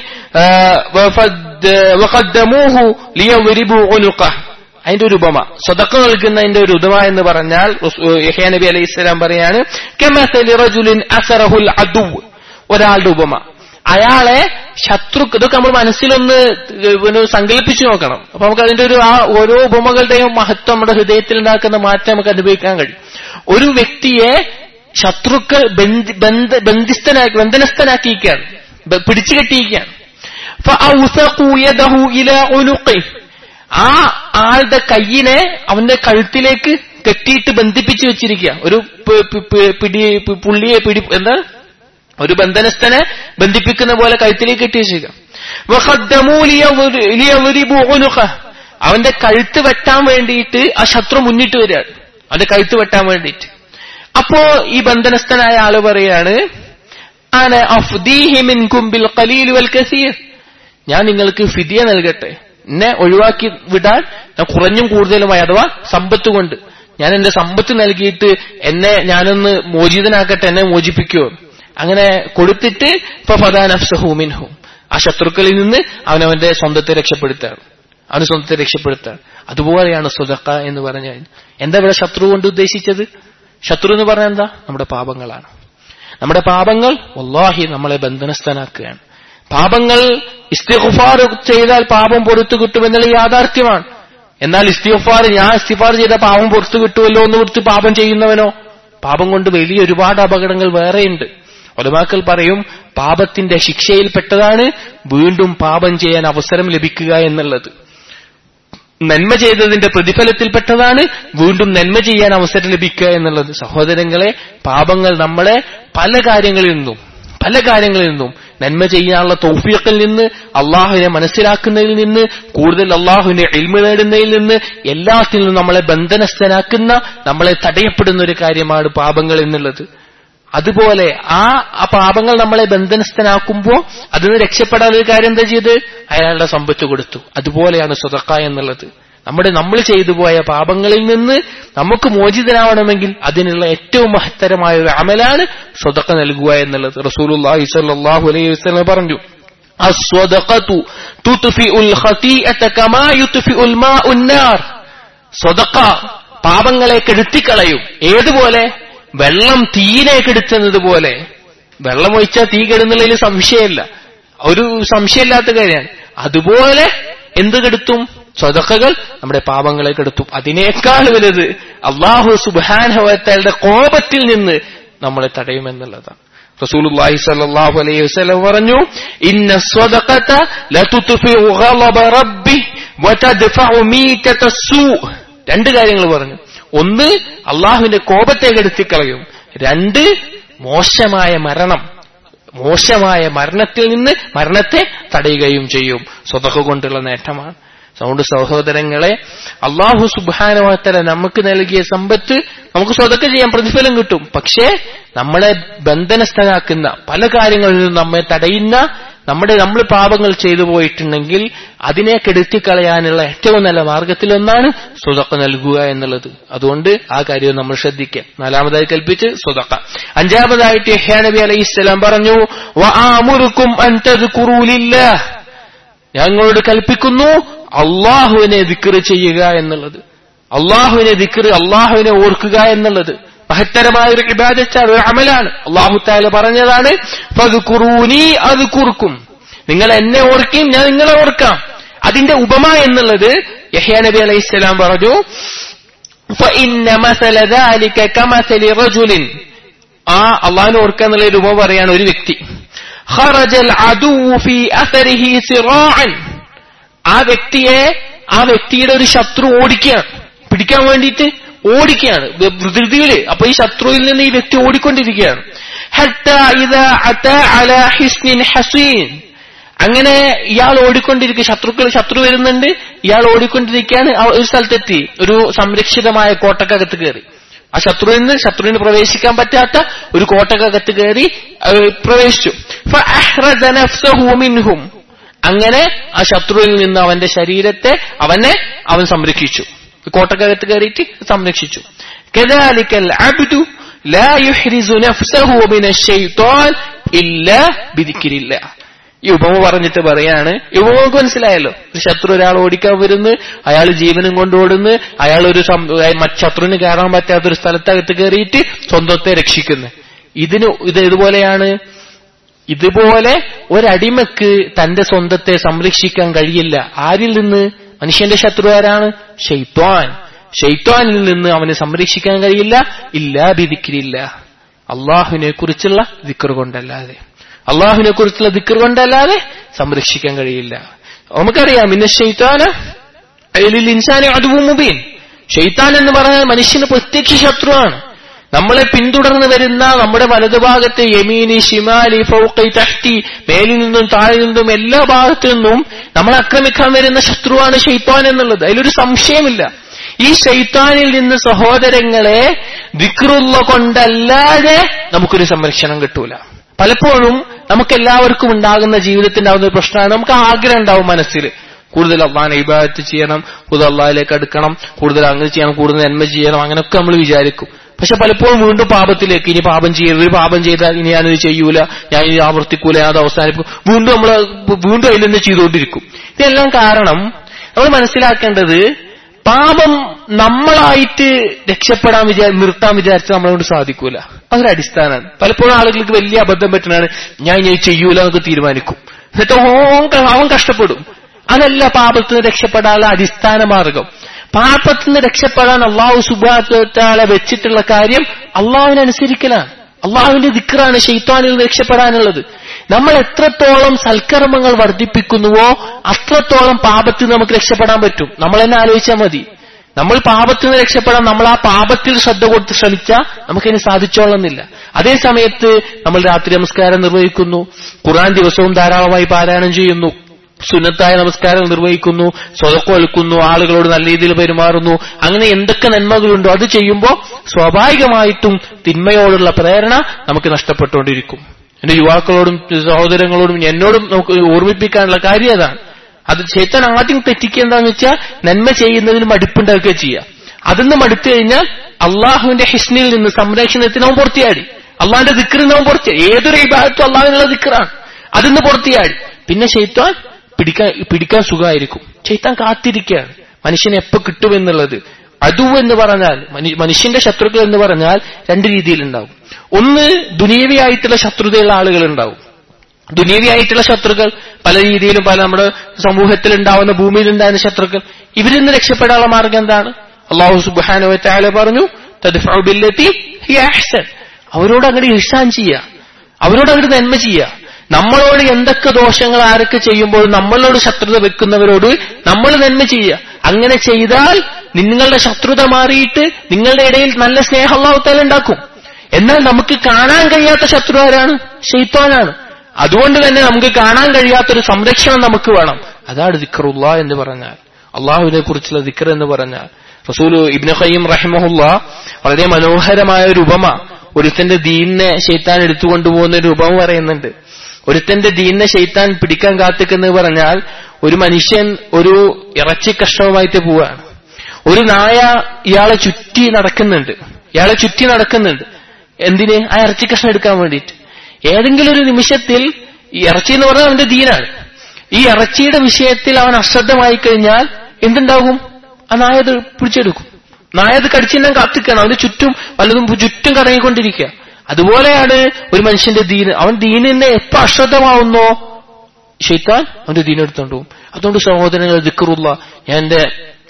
وقدموه ليضربوا عنقه അതിന്റെ ഒരു ഉപമ സ്വതക്ക നൽകുന്നതിന്റെ ഒരു ഉപമ എന്ന് പറഞ്ഞാൽ യഹ്യാ നബി അലൈഹി സ്വലാം പറയാണ് കെമസലി റജുലിൻ അസറഹുൽ അദു ഒരാളുടെ ഉപമ അയാളെ ശത്രു ഇതൊക്കെ നമ്മൾ മനസ്സിലൊന്ന് പിന്നെ സങ്കല്പിച്ചു നോക്കണം അപ്പൊ നമുക്ക് അതിന്റെ ഒരു ആ ഓരോ ഉപമകളുടെയും മഹത്വം നമ്മുടെ ഹൃദയത്തിൽ ഉണ്ടാക്കുന്ന മാറ്റം നമുക്ക് അനുഭവിക്കാൻ കഴിയും ഒരു വ്യക്തിയെ ശത്രുക്കൾ ബന്ധിസ്ഥനാക്കി ബന്ധനസ്ഥനാക്കിയിരിക്കുകയാണ് പിടിച്ചു കെട്ടിയിരിക്കുകയാണ് ആ ആളുടെ കയ്യിനെ അവന്റെ കഴുത്തിലേക്ക് കെട്ടിയിട്ട് ബന്ധിപ്പിച്ചു വെച്ചിരിക്കുക ഒരു പിടി പുള്ളിയെ പിടി എന്താ ഒരു ബന്ധനസ്ഥനെ ബന്ധിപ്പിക്കുന്ന പോലെ കഴുത്തിലേക്ക് കെട്ടി വെച്ചിരിക്കുക അവന്റെ കഴുത്ത് വെട്ടാൻ വേണ്ടിയിട്ട് ആ ശത്രു മുന്നിട്ട് വരികയാണ് അവന്റെ കഴുത്ത് വെട്ടാൻ വേണ്ടിയിട്ട് അപ്പോ ഈ ബന്ധനസ്ഥനായ ആള് പറയാണ് ആന അഫ്ദീഹിമിൻ കുംബിൽ ഖലീൽ വൽ കസീർ ഞാൻ നിങ്ങൾക്ക് ഫിദിയ നൽകട്ടെ എന്നെ ഒഴിവാക്കി വിടാൻ ഞാൻ കുറഞ്ഞും കൂടുതലുമായി അഥവാ സമ്പത്ത് കൊണ്ട് ഞാൻ എന്റെ സമ്പത്ത് നൽകിയിട്ട് എന്നെ ഞാനൊന്ന് മോചിതനാക്കട്ടെ എന്നെ മോചിപ്പിക്കുമോ അങ്ങനെ കൊടുത്തിട്ട് ഇപ്പൊ ഫദാനഫ്സഹൂമിൻഹും ആ ശത്രുക്കളിൽ നിന്ന് അവനവന്റെ സ്വന്തത്തെ രക്ഷപ്പെടുത്താണ് അവന് സ്വന്തത്തെ രക്ഷപ്പെടുത്താൻ അതുപോലെയാണ് സ്വതക്ക എന്ന് പറഞ്ഞു എന്താ ഇവിടെ ശത്രു കൊണ്ട് ഉദ്ദേശിച്ചത് ശത്രു എന്ന് പറഞ്ഞാൽ എന്താ നമ്മുടെ പാപങ്ങളാണ് നമ്മുടെ പാപങ്ങൾ വല്ലാഹി നമ്മളെ ബന്ധനസ്ഥനാക്കുകയാണ് പാപങ്ങൾ ഇസ്തിഫാർ ചെയ്താൽ പാപം പുറത്തു കിട്ടുമെന്നുള്ള യാഥാർത്ഥ്യമാണ് എന്നാൽ ഇസ്തിഫാർ ഞാൻ ഇസ്തിഫാർ ചെയ്ത പാപം പുറത്തു കിട്ടുമല്ലോ എന്ന് കൊടുത്ത് പാപം ചെയ്യുന്നവനോ പാപം കൊണ്ട് വലിയ ഒരുപാട് അപകടങ്ങൾ വേറെയുണ്ട് ഒലമാക്കൾ പറയും പാപത്തിന്റെ ശിക്ഷയിൽപ്പെട്ടതാണ് വീണ്ടും പാപം ചെയ്യാൻ അവസരം ലഭിക്കുക എന്നുള്ളത് നന്മ ചെയ്തതിന്റെ പ്രതിഫലത്തിൽപ്പെട്ടതാണ് വീണ്ടും നന്മ ചെയ്യാൻ അവസരം ലഭിക്കുക എന്നുള്ളത് സഹോദരങ്ങളെ പാപങ്ങൾ നമ്മളെ പല കാര്യങ്ങളിൽ നിന്നും പല കാര്യങ്ങളിൽ നിന്നും നന്മ ചെയ്യാനുള്ള തൗഫീഖിൽ നിന്ന് അള്ളാഹുവിനെ മനസ്സിലാക്കുന്നതിൽ നിന്ന് കൂടുതൽ അള്ളാഹുവിനെ എൽമ നേടുന്നതിൽ നിന്ന് എല്ലാത്തിൽ നിന്നും നമ്മളെ ബന്ധനസ്ഥനാക്കുന്ന നമ്മളെ തടയപ്പെടുന്ന ഒരു കാര്യമാണ് പാപങ്ങൾ എന്നുള്ളത് അതുപോലെ ആ ആ പാപങ്ങൾ നമ്മളെ ബന്ധനസ്ഥനാക്കുമ്പോൾ അതിന് രക്ഷപ്പെടാൻ ഒരു കാര്യം എന്താ ചെയ്ത് അയാളുടെ സമ്പത്ത് കൊടുത്തു അതുപോലെയാണ് സ്വതക്ക എന്നുള്ളത് നമ്മുടെ നമ്മൾ ചെയ്തു പോയ പാപങ്ങളിൽ നിന്ന് നമുക്ക് മോചിതനാവണമെങ്കിൽ അതിനുള്ള ഏറ്റവും മഹത്തരമായ ഒരു അമലാണ് സ്വതക്ക നൽകുക എന്നുള്ളത് റസൂലുള്ളാഹി സ്വല്ലല്ലാഹു അലൈഹി വസല്ലം പറഞ്ഞു അസ്വദഖതു തുത്ഫിഉൽ ഖതീഅത കമാ യുത്ഫിഉൽ മാഉൻ നാർ സ്വതക്ക പാപങ്ങളെ കെടുത്തിക്കളയും ഏതുപോലെ വെള്ളം തീരെ കെടുത്തുന്നത് പോലെ വെള്ളം ഒഴിച്ചാൽ തീ കെടുന്നുള്ളതിൽ സംശയമില്ല ഒരു സംശയമില്ലാത്ത കാര്യമാണ് അതുപോലെ എന്ത് കെടുത്തും സ്വതക്കകൾ നമ്മുടെ പാപങ്ങളെ കെടുത്തും അതിനേക്കാൾ വലുത് അള്ളാഹു സുബാൻഹവത്തയുടെ കോപത്തിൽ നിന്ന് നമ്മളെ തടയുമെന്നുള്ളതാണ് റസൂലുള്ളാഹി സ്വല്ലല്ലാഹു അലൈഹി വസല്ലം പറഞ്ഞു ഇന്ന സ്വദഖത ലതുത്ഫിഉ ഗളബ റബ്ബി വതദ്ഫഉ മീതത സൂ രണ്ട് കാര്യങ്ങൾ പറഞ്ഞു ഒന്ന് അള്ളാഹുവിന്റെ കോപത്തെ കെടുത്തിക്കളയും രണ്ട് മോശമായ മരണം മോശമായ മരണത്തിൽ നിന്ന് മരണത്തെ തടയുകയും ചെയ്യും സ്വതക്ക കൊണ്ടുള്ള നേട്ടമാണ് അതുകൊണ്ട് സഹോദരങ്ങളെ അള്ളാഹു സുബാനുവാത്തല നമുക്ക് നൽകിയ സമ്പത്ത് നമുക്ക് സ്വതക്ക ചെയ്യാൻ പ്രതിഫലം കിട്ടും പക്ഷേ നമ്മളെ ബന്ധനസ്ഥനാക്കുന്ന പല കാര്യങ്ങളിൽ നിന്നും നമ്മെ തടയുന്ന നമ്മുടെ നമ്മൾ പാപങ്ങൾ ചെയ്തു പോയിട്ടുണ്ടെങ്കിൽ അതിനെ കെടുത്തിക്കളയാനുള്ള ഏറ്റവും നല്ല മാർഗത്തിലൊന്നാണ് സ്വതക്ക നൽകുക എന്നുള്ളത് അതുകൊണ്ട് ആ കാര്യം നമ്മൾ ശ്രദ്ധിക്കുക നാലാമതായി കൽപ്പിച്ച് സ്വതക്ക അഞ്ചാമതായിട്ട് യഹ്യാ നബി അലൈഹി സ്വലാം പറഞ്ഞു വആമുറുക്കും അൻ തദ്കുറൂലില്ലാഹ് ഞങ്ങളോട് കൽപ്പിക്കുന്നു അള്ളാഹുവിനെ ദിക്കറ് ചെയ്യുക എന്നുള്ളത് അള്ളാഹുവിനെ ദിക്കറ് അള്ളാഹുവിനെ ഓർക്കുക എന്നുള്ളത് മഹത്തരമായ ഒരു ഇബാദത്താണ് ഒരു അമലാണ് അള്ളാഹു താല പറഞ്ഞതാണ് ഫതുക്കുറൂനി അത് കുറുക്കും നിങ്ങൾ എന്നെ ഓർക്കും ഞാൻ നിങ്ങളെ ഓർക്കാം അതിന്റെ ഉപമ എന്നുള്ളത് യഹ്യാ നബി അലൈഹി സ്വലാം പറഞ്ഞു فإن مثل ذلك كمثل رجل ആ അള്ളാഹിനെ ഓർക്കുക എന്നുള്ള ഒരു ഉപമ പറയാണ് ഒരു വ്യക്തി خرج العدو في أثره سراعا ആ വ്യക്തിയെ ആ വ്യക്തിയുടെ ഒരു ശത്രു ഓടിക്കുകയാണ് പിടിക്കാൻ വേണ്ടിയിട്ട് ഓടിക്കുകയാണ് ധൃതിയില് അപ്പൊ ഈ ശത്രുവിൽ നിന്ന് ഈ വ്യക്തി ഓടിക്കൊണ്ടിരിക്കുകയാണ് അങ്ങനെ ഇയാൾ ഓടിക്കൊണ്ടിരിക്കുക ശത്രുക്കൾ ശത്രു വരുന്നുണ്ട് ഇയാൾ ഓടിക്കൊണ്ടിരിക്കുകയാണ് ഒരു സ്ഥലത്തെത്തി ഒരു സംരക്ഷിതമായ കോട്ടക്കകത്ത് കയറി ആ ശത്രുവിൽ നിന്ന് ശത്രുവിന് പ്രവേശിക്കാൻ പറ്റാത്ത ഒരു കോട്ടക്കകത്ത് കയറി പ്രവേശിച്ചു മിൻഹും അങ്ങനെ ആ ശത്രുവിൽ നിന്ന് അവന്റെ ശരീരത്തെ അവനെ അവൻ സംരക്ഷിച്ചു കോട്ടക്കകത്ത് കയറിയിട്ട് സംരക്ഷിച്ചു കദാലിക്കൽ അബ്ദു ലാ യുഹ്രിസു നഫ്സഹു മിന ശൈത്വാൻ ഇല്ലാ ബിദിക്രില്ലാ ഈ ഉപമ പറഞ്ഞിട്ട് പറയാണ് ഈ ഉപമക്ക് മനസ്സിലായല്ലോ ഒരു ശത്രു ഒരാൾ ഓടിക്കാൻ വരുന്നു അയാൾ ജീവനും കൊണ്ട് ഓടുന്നു അയാൾ ഒരു ശത്രുവിന് കയറാൻ പറ്റാത്ത ഒരു സ്ഥലത്തകത്ത് കയറിയിട്ട് സ്വന്തത്തെ രക്ഷിക്കുന്നു ഇതിന് ഇത് ഇതുപോലെയാണ് ഇതുപോലെ ഒരടിമക്ക് തന്റെ സ്വന്തത്തെ സംരക്ഷിക്കാൻ കഴിയില്ല ആരിൽ നിന്ന് മനുഷ്യന്റെ ശത്രു ആരാണ് ഷെയ്ത്വാൻ ഷെയ്ത്വാനിൽ നിന്ന് അവനെ സംരക്ഷിക്കാൻ കഴിയില്ല ഇല്ലാ ബിദിക്കിരില്ല അള്ളാഹുവിനെ കുറിച്ചുള്ള ദിക്കർ കൊണ്ടല്ലാതെ അള്ളാഹുവിനെ കുറിച്ചുള്ള ദിക്കർ കൊണ്ടല്ലാതെ സംരക്ഷിക്കാൻ കഴിയില്ല നമുക്കറിയാം ഇന്ന് ഷെയ്ത്താന് ഇൻസാനെ അതുവും മുബീൻ ഷെയ്ത്താൻ എന്ന് പറഞ്ഞാൽ മനുഷ്യന് പ്രത്യക്ഷ ശത്രുവാണ് നമ്മളെ പിന്തുടർന്ന് വരുന്ന നമ്മുടെ വലതുഭാഗത്ത് യമീനി ഷിമാലി ഫൗഖി തഹ്തി മേലിൽ നിന്നും താഴെ നിന്നും എല്ലാ ഭാഗത്തു നിന്നും നമ്മളെ ആക്രമിക്കാൻ വരുന്ന ശത്രുവാണ് ഷെയ്ത്താൻ എന്നുള്ളത് അതിലൊരു സംശയമില്ല ഈ ഷെയ്ത്താനിൽ നിന്ന് സഹോദരങ്ങളെ വിക്രുള്ള കൊണ്ടല്ലാതെ നമുക്കൊരു സംരക്ഷണം കിട്ടൂല പലപ്പോഴും നമുക്ക് എല്ലാവർക്കും ഉണ്ടാകുന്ന ജീവിതത്തിൻ്റെ ഒരു പ്രശ്നമാണ് നമുക്ക് ആഗ്രഹം ഉണ്ടാവും മനസ്സിൽ കൂടുതൽ അള്ളാഹാനെ ഇബാദത്ത് ചെയ്യണം കൂടുതൽ അള്ളാഹിലേക്ക് അടുക്കണം കൂടുതൽ അങ്ങനെ ചെയ്യണം കൂടുതൽ നന്മ ചെയ്യണം അങ്ങനെയൊക്കെ നമ്മൾ വിചാരിക്കും പക്ഷെ പലപ്പോഴും വീണ്ടും പാപത്തിലേക്ക് ഇനി പാപം ചെയ്യരുത് ഒരു പാപം ചെയ്താൽ ഇനി ഞാനിത് ചെയ്യൂല ഞാൻ ഇനി ആവർത്തിക്കൂല ഞാൻ അത് അവസാനിപ്പിക്കും വീണ്ടും നമ്മൾ വീണ്ടും അതിൽ നിന്ന് ചെയ്തുകൊണ്ടിരിക്കും ഇതെല്ലാം കാരണം നമ്മൾ മനസ്സിലാക്കേണ്ടത് പാപം നമ്മളായിട്ട് രക്ഷപ്പെടാൻ വിചാ നിർത്താൻ വിചാരിച്ചാൽ നമ്മളെ കൊണ്ട് സാധിക്കൂല അതൊരു അടിസ്ഥാനമാണ് പലപ്പോഴും ആളുകൾക്ക് വലിയ അബദ്ധം പറ്റുന്നതാണ് ഞാൻ ഞാൻ ചെയ്യൂല എന്നൊക്കെ തീരുമാനിക്കും എന്നിട്ട് ഓൻ ക- അവൻ കഷ്ടപ്പെടും അതല്ല പാപത്തിൽ നിന്ന് രക്ഷപ്പെടാനുള്ള അടിസ്ഥാന മാർഗം പാപത്തിൽ നിന്ന് രക്ഷപ്പെടാൻ അള്ളാഹു സുബാത്താളെ വെച്ചിട്ടുള്ള കാര്യം അള്ളാഹുവിനനുസരിക്കലാണ് അള്ളാഹുവിന്റെ ദിക്റാണ് ഷെയ്ത്താനിൽ നിന്ന് രക്ഷപ്പെടാനുള്ളത് നമ്മൾ എത്രത്തോളം സൽക്കർമ്മങ്ങൾ വർദ്ധിപ്പിക്കുന്നുവോ അത്രത്തോളം പാപത്തിൽ നിന്ന് നമുക്ക് രക്ഷപ്പെടാൻ പറ്റും നമ്മൾ തന്നെ ആലോചിച്ചാൽ മതി നമ്മൾ പാപത്തിൽ നിന്ന് രക്ഷപ്പെടാൻ നമ്മൾ ആ പാപത്തിൽ ശ്രദ്ധ കൊടുത്ത് ശ്രമിച്ചാൽ നമുക്കതിന് സാധിച്ചോളുന്നില്ല അതേ സമയത്ത് നമ്മൾ രാത്രി നമസ്കാരം നിർവഹിക്കുന്നു ഖുറാൻ ദിവസവും ധാരാളമായി പാരായണം ചെയ്യുന്നു സുന്നത്തായ നമസ്കാരം നിർവഹിക്കുന്നു സ്വതക്കൊഴുക്കുന്നു ആളുകളോട് നല്ല രീതിയിൽ പെരുമാറുന്നു അങ്ങനെ എന്തൊക്കെ നന്മകളുണ്ടോ അത് ചെയ്യുമ്പോൾ സ്വാഭാവികമായിട്ടും തിന്മയോടുള്ള പ്രേരണ നമുക്ക് നഷ്ടപ്പെട്ടുകൊണ്ടിരിക്കും എന്റെ യുവാക്കളോടും സഹോദരങ്ങളോടും എന്നോടും നമുക്ക് ഓർമ്മിപ്പിക്കാനുള്ള കാര്യം അതാണ് അത് ചേത്തൻ ആദ്യം തെറ്റിക്കുക എന്താന്ന് വെച്ചാൽ നന്മ ചെയ്യുന്നതിന് മടുപ്പുണ്ടാക്കുക ചെയ്യുക അതിന്ന് മടുത്തു കഴിഞ്ഞാൽ അള്ളാഹുവിന്റെ ഹിസ്നിൽ നിന്ന് സംരക്ഷണത്തിന് അവൻ പുറത്തിയാടി അള്ളാഹിന്റെ ദിക്കറിൽ നിന്ന് അവൻ പുറത്തിയാടി ഏതൊരു വിഭാഗത്തും അള്ളാഹിനുള്ള ദിക്കറാണ് അതിന്ന് പുറത്തിയാടി പിന്നെ ഷെയ്ത്താൻ പിടിക്കാൻ പിടിക്കാൻ സുഖമായിരിക്കും ഷെയ്ത്താൻ കാത്തിരിക്കുകയാണ് മനുഷ്യനെ എപ്പോ കിട്ടുമെന്നുള്ളത് അതു എന്ന് പറഞ്ഞാൽ മനു- മനുഷ്യന്റെ ശത്രുക്കൾ എന്ന് പറഞ്ഞാൽ രണ്ട് രീതിയിലുണ്ടാവും ഒന്ന് ദുനീവിയായിട്ടുള്ള ശത്രുതയുള്ള ആളുകൾ ഉണ്ടാവും ദുനീവിയായിട്ടുള്ള ശത്രുക്കൾ പല രീതിയിലും പല നമ്മുടെ സമൂഹത്തിൽ ഉണ്ടാവുന്ന ഭൂമിയിൽ ഉണ്ടാകുന്ന ശത്രുക്കൾ ഇവരിൽ നിന്ന് രക്ഷപ്പെടാനുള്ള മാർഗം എന്താണ് അള്ളാഹു സുബാനു വറ്റാല പറഞ്ഞു തദ്ഫഉ ബില്ലത്തി ഹിയ അഹ്സൻ അവരോട് അങ്ങോട്ട് ഇഹ്സാൻ ചെയ്യുക അവരോട് അങ്ങോട്ട് നന്മ ചെയ്യുക നമ്മളോട് എന്തൊക്കെ ദോഷങ്ങൾ ആരൊക്കെ ചെയ്യുമ്പോൾ നമ്മളോട് ശത്രുത വെക്കുന്നവരോട് നമ്മൾ നന്മ ചെയ്യുക അങ്ങനെ ചെയ്താൽ നിങ്ങളുടെ ശത്രുത മാറിയിട്ട് നിങ്ങളുടെ ഇടയിൽ നല്ല സ്നേഹം അള്ളാഹുത്താല ഉണ്ടാക്കും എന്നാൽ നമുക്ക് കാണാൻ കഴിയാത്ത ശത്രു ആരാണ് ഷെയ്ത്താനാണ് അതുകൊണ്ട് തന്നെ നമുക്ക് കാണാൻ കഴിയാത്തൊരു സംരക്ഷണം നമുക്ക് വേണം അതാണ് ദിക്കറുള്ള എന്ന് പറഞ്ഞാൽ അള്ളാഹുവിനെ കുറിച്ചുള്ള ദിക്കർ എന്ന് പറഞ്ഞാൽ റസൂൽ ഇബ്നു ഖയ്യിം റഹിമഹുല്ല വളരെ മനോഹരമായ ഒരു ഉപമ ഒരുത്തന്റെ ദീനിനെ ഷെയ്ത്താൻ എടുത്തുകൊണ്ടുപോകുന്ന ഒരു ഉപമ പറയുന്നുണ്ട് ഒരുത്തന്റെ ദീനിനെ ഷെയ്ത്താൻ പിടിക്കാൻ കാത്തിക്കെന്ന് പറഞ്ഞാൽ ഒരു മനുഷ്യൻ ഒരു ഇറച്ചി കഷ്ണവുമായിട്ട് പോവാണ് ഒരു നായ ഇയാളെ ചുറ്റി നടക്കുന്നുണ്ട് ഇയാളെ ചുറ്റി നടക്കുന്നുണ്ട് എന്തിന് ആ ഇറച്ചി കഷ്ണം എടുക്കാൻ വേണ്ടിയിട്ട് ഏതെങ്കിലും ഒരു നിമിഷത്തിൽ ഈ ഇറച്ചി എന്ന് പറഞ്ഞാൽ അവന്റെ ദീനാണ് ഈ ഇറച്ചിയുടെ വിഷയത്തിൽ അവൻ അശ്രദ്ധമായി കഴിഞ്ഞാൽ എന്തുണ്ടാകും ആ നായ അത് പിടിച്ചെടുക്കും നായ അത് കടിച്ചിന്നാൻ കാത്തിക്കണം അവന്റെ ചുറ്റും വല്ലതും ചുറ്റും കറങ്ങിക്കൊണ്ടിരിക്കുക അതുപോലെയാണ് ഒരു മനുഷ്യന്റെ ദീന് അവൻ ദീനിനെ എപ്പോ അശ്രദ്ധമാവുന്നോ ഷെയ്ത്താൻ അവന്റെ ദീനെടുത്തോണ്ട് പോകും അതുകൊണ്ട് സഹോദരങ്ങൾ ദിക്കറുള്ള ഞാൻ എന്റെ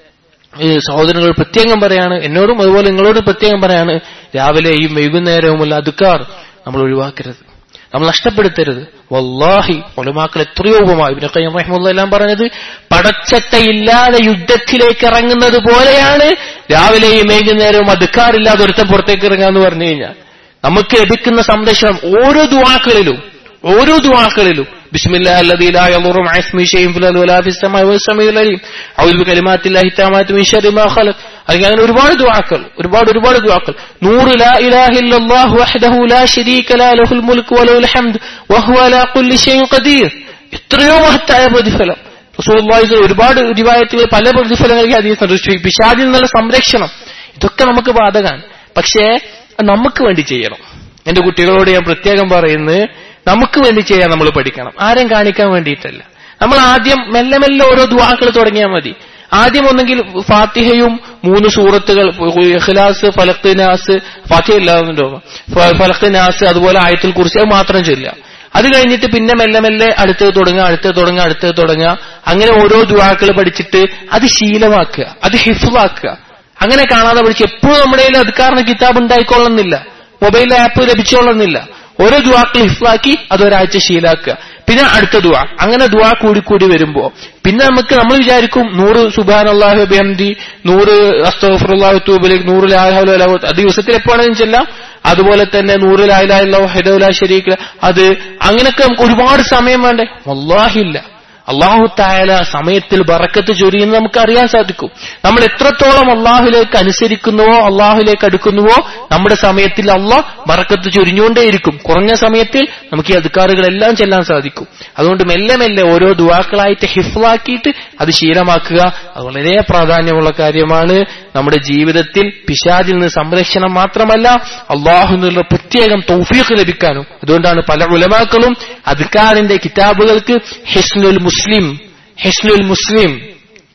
ഈ സഹോദരങ്ങൾ പ്രത്യേകം പറയാണ് എന്നോടും അതുപോലെ നിങ്ങളോടും പ്രത്യേകം പറയാണ് രാവിലെയും വൈകുന്നേരവുമുള്ള അതുക്കാർ നമ്മൾ ഒഴിവാക്കരുത് നമ്മൾ നഷ്ടപ്പെടുത്തരുത് വല്ലാഹി ഒലമാക്കൾ എത്രയോ ഉപമായി ഇബ്നു ഖയ്യിം റഹിമഹുല്ലാഹ് എല്ലാം പറഞ്ഞത് പടച്ചട്ടയില്ലാതെ യുദ്ധത്തിലേക്ക് ഇറങ്ങുന്നത് പോലെയാണ് രാവിലെയും വൈകുന്നേരവും അതുക്കാറില്ലാതെ ഒരുത്തൻ പുറത്തേക്ക് ഇറങ്ങാന്ന് പറഞ്ഞു കഴിഞ്ഞാൽ നമുക്ക് ലഭിക്കുന്ന സംരക്ഷണം ഓരോ ദുവാക്കളിലും ഓരോ ദുവാക്കളിലും ബിസ്മില്ലാ അല്ലദീ ലാ യദുറു മഅ ഇസ്മിഹി ശൈഉൻ ഫിൽ അർദി വലാ ഫിസ് സമാഇ വസ് സമീഉൽ അലീം അഊദു ബികലിമാത്തില്ലാഹി തആമാത്തി മിൻ ശർരി മാ ഖലഖ് അല്ലെങ്കിൽ അങ്ങനെ ഒരുപാട് ദുആക്കൾ ഒരുപാട് ഒരുപാട് ദുആക്കൾ നൂറ് ലാ ഇലാഹ ഇല്ലല്ലാഹു വഹ്ദഹു ലാ ശരീക ലാ ലഹുൽ മുൽക്കു വലഹുൽ ഹംദ് വഹുവ അലാ കുല്ലി ഷൈഇൻ ഖദീർ എത്രയോ മഹത്തായ പ്രതിഫലം റസൂലുള്ളാഹി ഒരുപാട് റിവായത്തുകൾ പല പ്രതിഫലങ്ങൾക്ക് ഹദീസ് പിശാചിൽ നിന്നുള്ള സംരക്ഷണം ഇതൊക്കെ നമുക്ക് ബാധകാണ് പക്ഷേ അത് നമുക്ക് വേണ്ടി ചെയ്യണം എന്റെ കുട്ടികളോട് ഞാൻ പ്രത്യേകം പറയുന്നത് നമുക്ക് വേണ്ടി ചെയ്യാൻ നമ്മൾ പഠിക്കണം ആരെയും കാണിക്കാൻ വേണ്ടിയിട്ടല്ല നമ്മൾ ആദ്യം മെല്ലെ മെല്ലെ ഓരോ ദുവാക്കൾ തുടങ്ങിയാൽ മതി ആദ്യം ഒന്നെങ്കിൽ ഫാത്തിഹയും മൂന്ന് സൂറത്തുകൾ ഇഖ്ലാസ് ഫലഖ് നാസ് ഫാത്തിഹ ഇല്ലാന്നുണ്ടോ ഫലഖ് നാസ് അതുപോലെ ആയത്തിൽ കുറിച്ച് അത് മാത്രം ചൊല്ലുക അത് കഴിഞ്ഞിട്ട് പിന്നെ മെല്ലെ മെല്ലെ അടുത്തത് തുടങ്ങുക അടുത്തത് തുടങ്ങുക അടുത്തത് തുടങ്ങുക അങ്ങനെ ഓരോ ദുവാക്കൾ പഠിച്ചിട്ട് അത് ശീലമാക്കുക അത് ഹിഫാക്കുക അങ്ങനെ കാണാതെ പഠിച്ച് എപ്പോഴും നമ്മുടെ കയ്യിൽ അധികാരണ കിതാബ് ഉണ്ടായിക്കൊള്ളുന്നില്ല മൊബൈൽ ആപ്പ് ലഭിച്ചോളുന്നില്ല ഓരോ ദുവാക്കൾ ഹിഫാക്കി അത് ഒരാഴ്ച ശീലാക്കുക പിന്നെ അടുത്ത ദുവാ അങ്ങനെ ദുവാ കൂടി കൂടി വരുമ്പോ പിന്നെ നമുക്ക് നമ്മൾ വിചാരിക്കും നൂറ് സുബാൻ അള്ളാഹു ബിഹംദി നൂറ് അസ്തഫുല്ലാഹു തൂബിലേക്ക് നൂറ് ലാഹു അത് ദിവസത്തിൽ എപ്പോഴാണെന്ന് ചെല്ലാം അതുപോലെ തന്നെ നൂറ് ലായിലാഹു ഹെദുല ഷരീഖ് അത് അങ്ങനെയൊക്കെ നമുക്ക് ഒരുപാട് സമയം വേണ്ടേ വല്ലാഹില്ല അള്ളാഹു തായാല സമയത്തിൽ ബറക്കത്ത് ചൊരിയുന്നത് നമുക്ക് അറിയാൻ സാധിക്കും നമ്മൾ എത്രത്തോളം അള്ളാഹുലേക്ക് അനുസരിക്കുന്നുവോ അള്ളാഹുലേക്ക് അടുക്കുന്നുവോ നമ്മുടെ സമയത്തിൽ അള്ളാഹ് ബറക്കത്ത് ചൊരിഞ്ഞുകൊണ്ടേയിരിക്കും കുറഞ്ഞ സമയത്തിൽ നമുക്ക് ഈ അധികാറുകളെല്ലാം ചെല്ലാൻ സാധിക്കും അതുകൊണ്ട് മെല്ലെ മെല്ലെ ഓരോ ദുവാക്കളായിട്ട് ഹിഫാക്കിയിട്ട് അത് ശീലമാക്കുക അത് വളരെ പ്രാധാന്യമുള്ള കാര്യമാണ് നമ്മുടെ ജീവിതത്തിൽ പിശാചിൽ നിന്ന് സംരക്ഷണം മാത്രമല്ല അള്ളാഹു എന്നുള്ള പ്രത്യേകം തൗഫീഖ് ലഭിക്കാനും അതുകൊണ്ടാണ് പല ഉലമാക്കളും അധികാരിന്റെ കിതാബുകൾക്ക് ഹിസ്നുൽ മുസ്ലിം ഹിസ്നുൽ മുസ്ലിം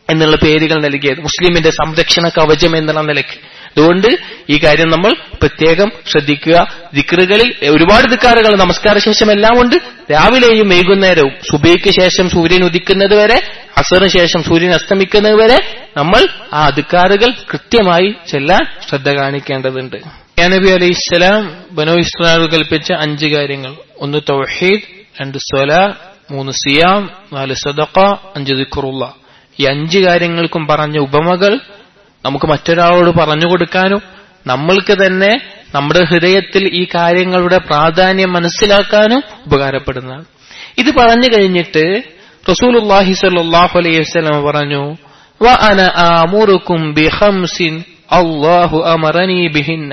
എന്നുള്ള പേരുകൾ നൽകിയത് മുസ്ലിമിന്റെ സംരക്ഷണ കവചം എന്നുള്ള നിലയ്ക്ക് അതുകൊണ്ട് ഈ കാര്യം നമ്മൾ പ്രത്യേകം ശ്രദ്ധിക്കുക ദിക്റുകളിൽ ഒരുപാട് ദിക്കാറുകൾ നമസ്കാര ശേഷം എല്ലാം ഉണ്ട് രാവിലെയും വൈകുന്നേരവും സുബൈക്ക് ശേഷം സൂര്യൻ ഉദിക്കുന്നത് വരെ അസറിന് ശേഷം സൂര്യൻ അസ്തമിക്കുന്നത് വരെ നമ്മൾ ആ ദിക്കാറുകൾ കൃത്യമായി ചെല്ലാൻ ശ്രദ്ധ കാണിക്കേണ്ടതുണ്ട് നബി അലൈഹി സ്വലാം ബനോ ഇസ്ലാം കൽപ്പിച്ച അഞ്ച് കാര്യങ്ങൾ ഒന്ന് തൗഹീദ് രണ്ട് സ്വല മൂന്ന് സിയാം നാല് സദഖ അഞ്ച് ദിക്റുള്ള ഈ അഞ്ച് കാര്യങ്ങൾക്കും പറഞ്ഞ ഉപമകൾ നമുക്ക് മറ്റൊരാളോട് പറഞ്ഞു കൊടുക്കാനും നമ്മൾക്ക് തന്നെ നമ്മുടെ ഹൃദയത്തിൽ ഈ കാര്യങ്ങളുടെ പ്രാധാന്യം മനസ്സിലാക്കാനും ഉപകാരപ്പെടുന്നതാണ് ഇത് പറഞ്ഞു കഴിഞ്ഞിട്ട് റസൂലുല്ലാഹി സ്വല്ലല്ലാഹു അലൈഹി വസല്ലം പറഞ്ഞു വ അന ആമുറുക്കും ബിഖംസിൻ അല്ലാഹു അമറനി ബിഹിന്ന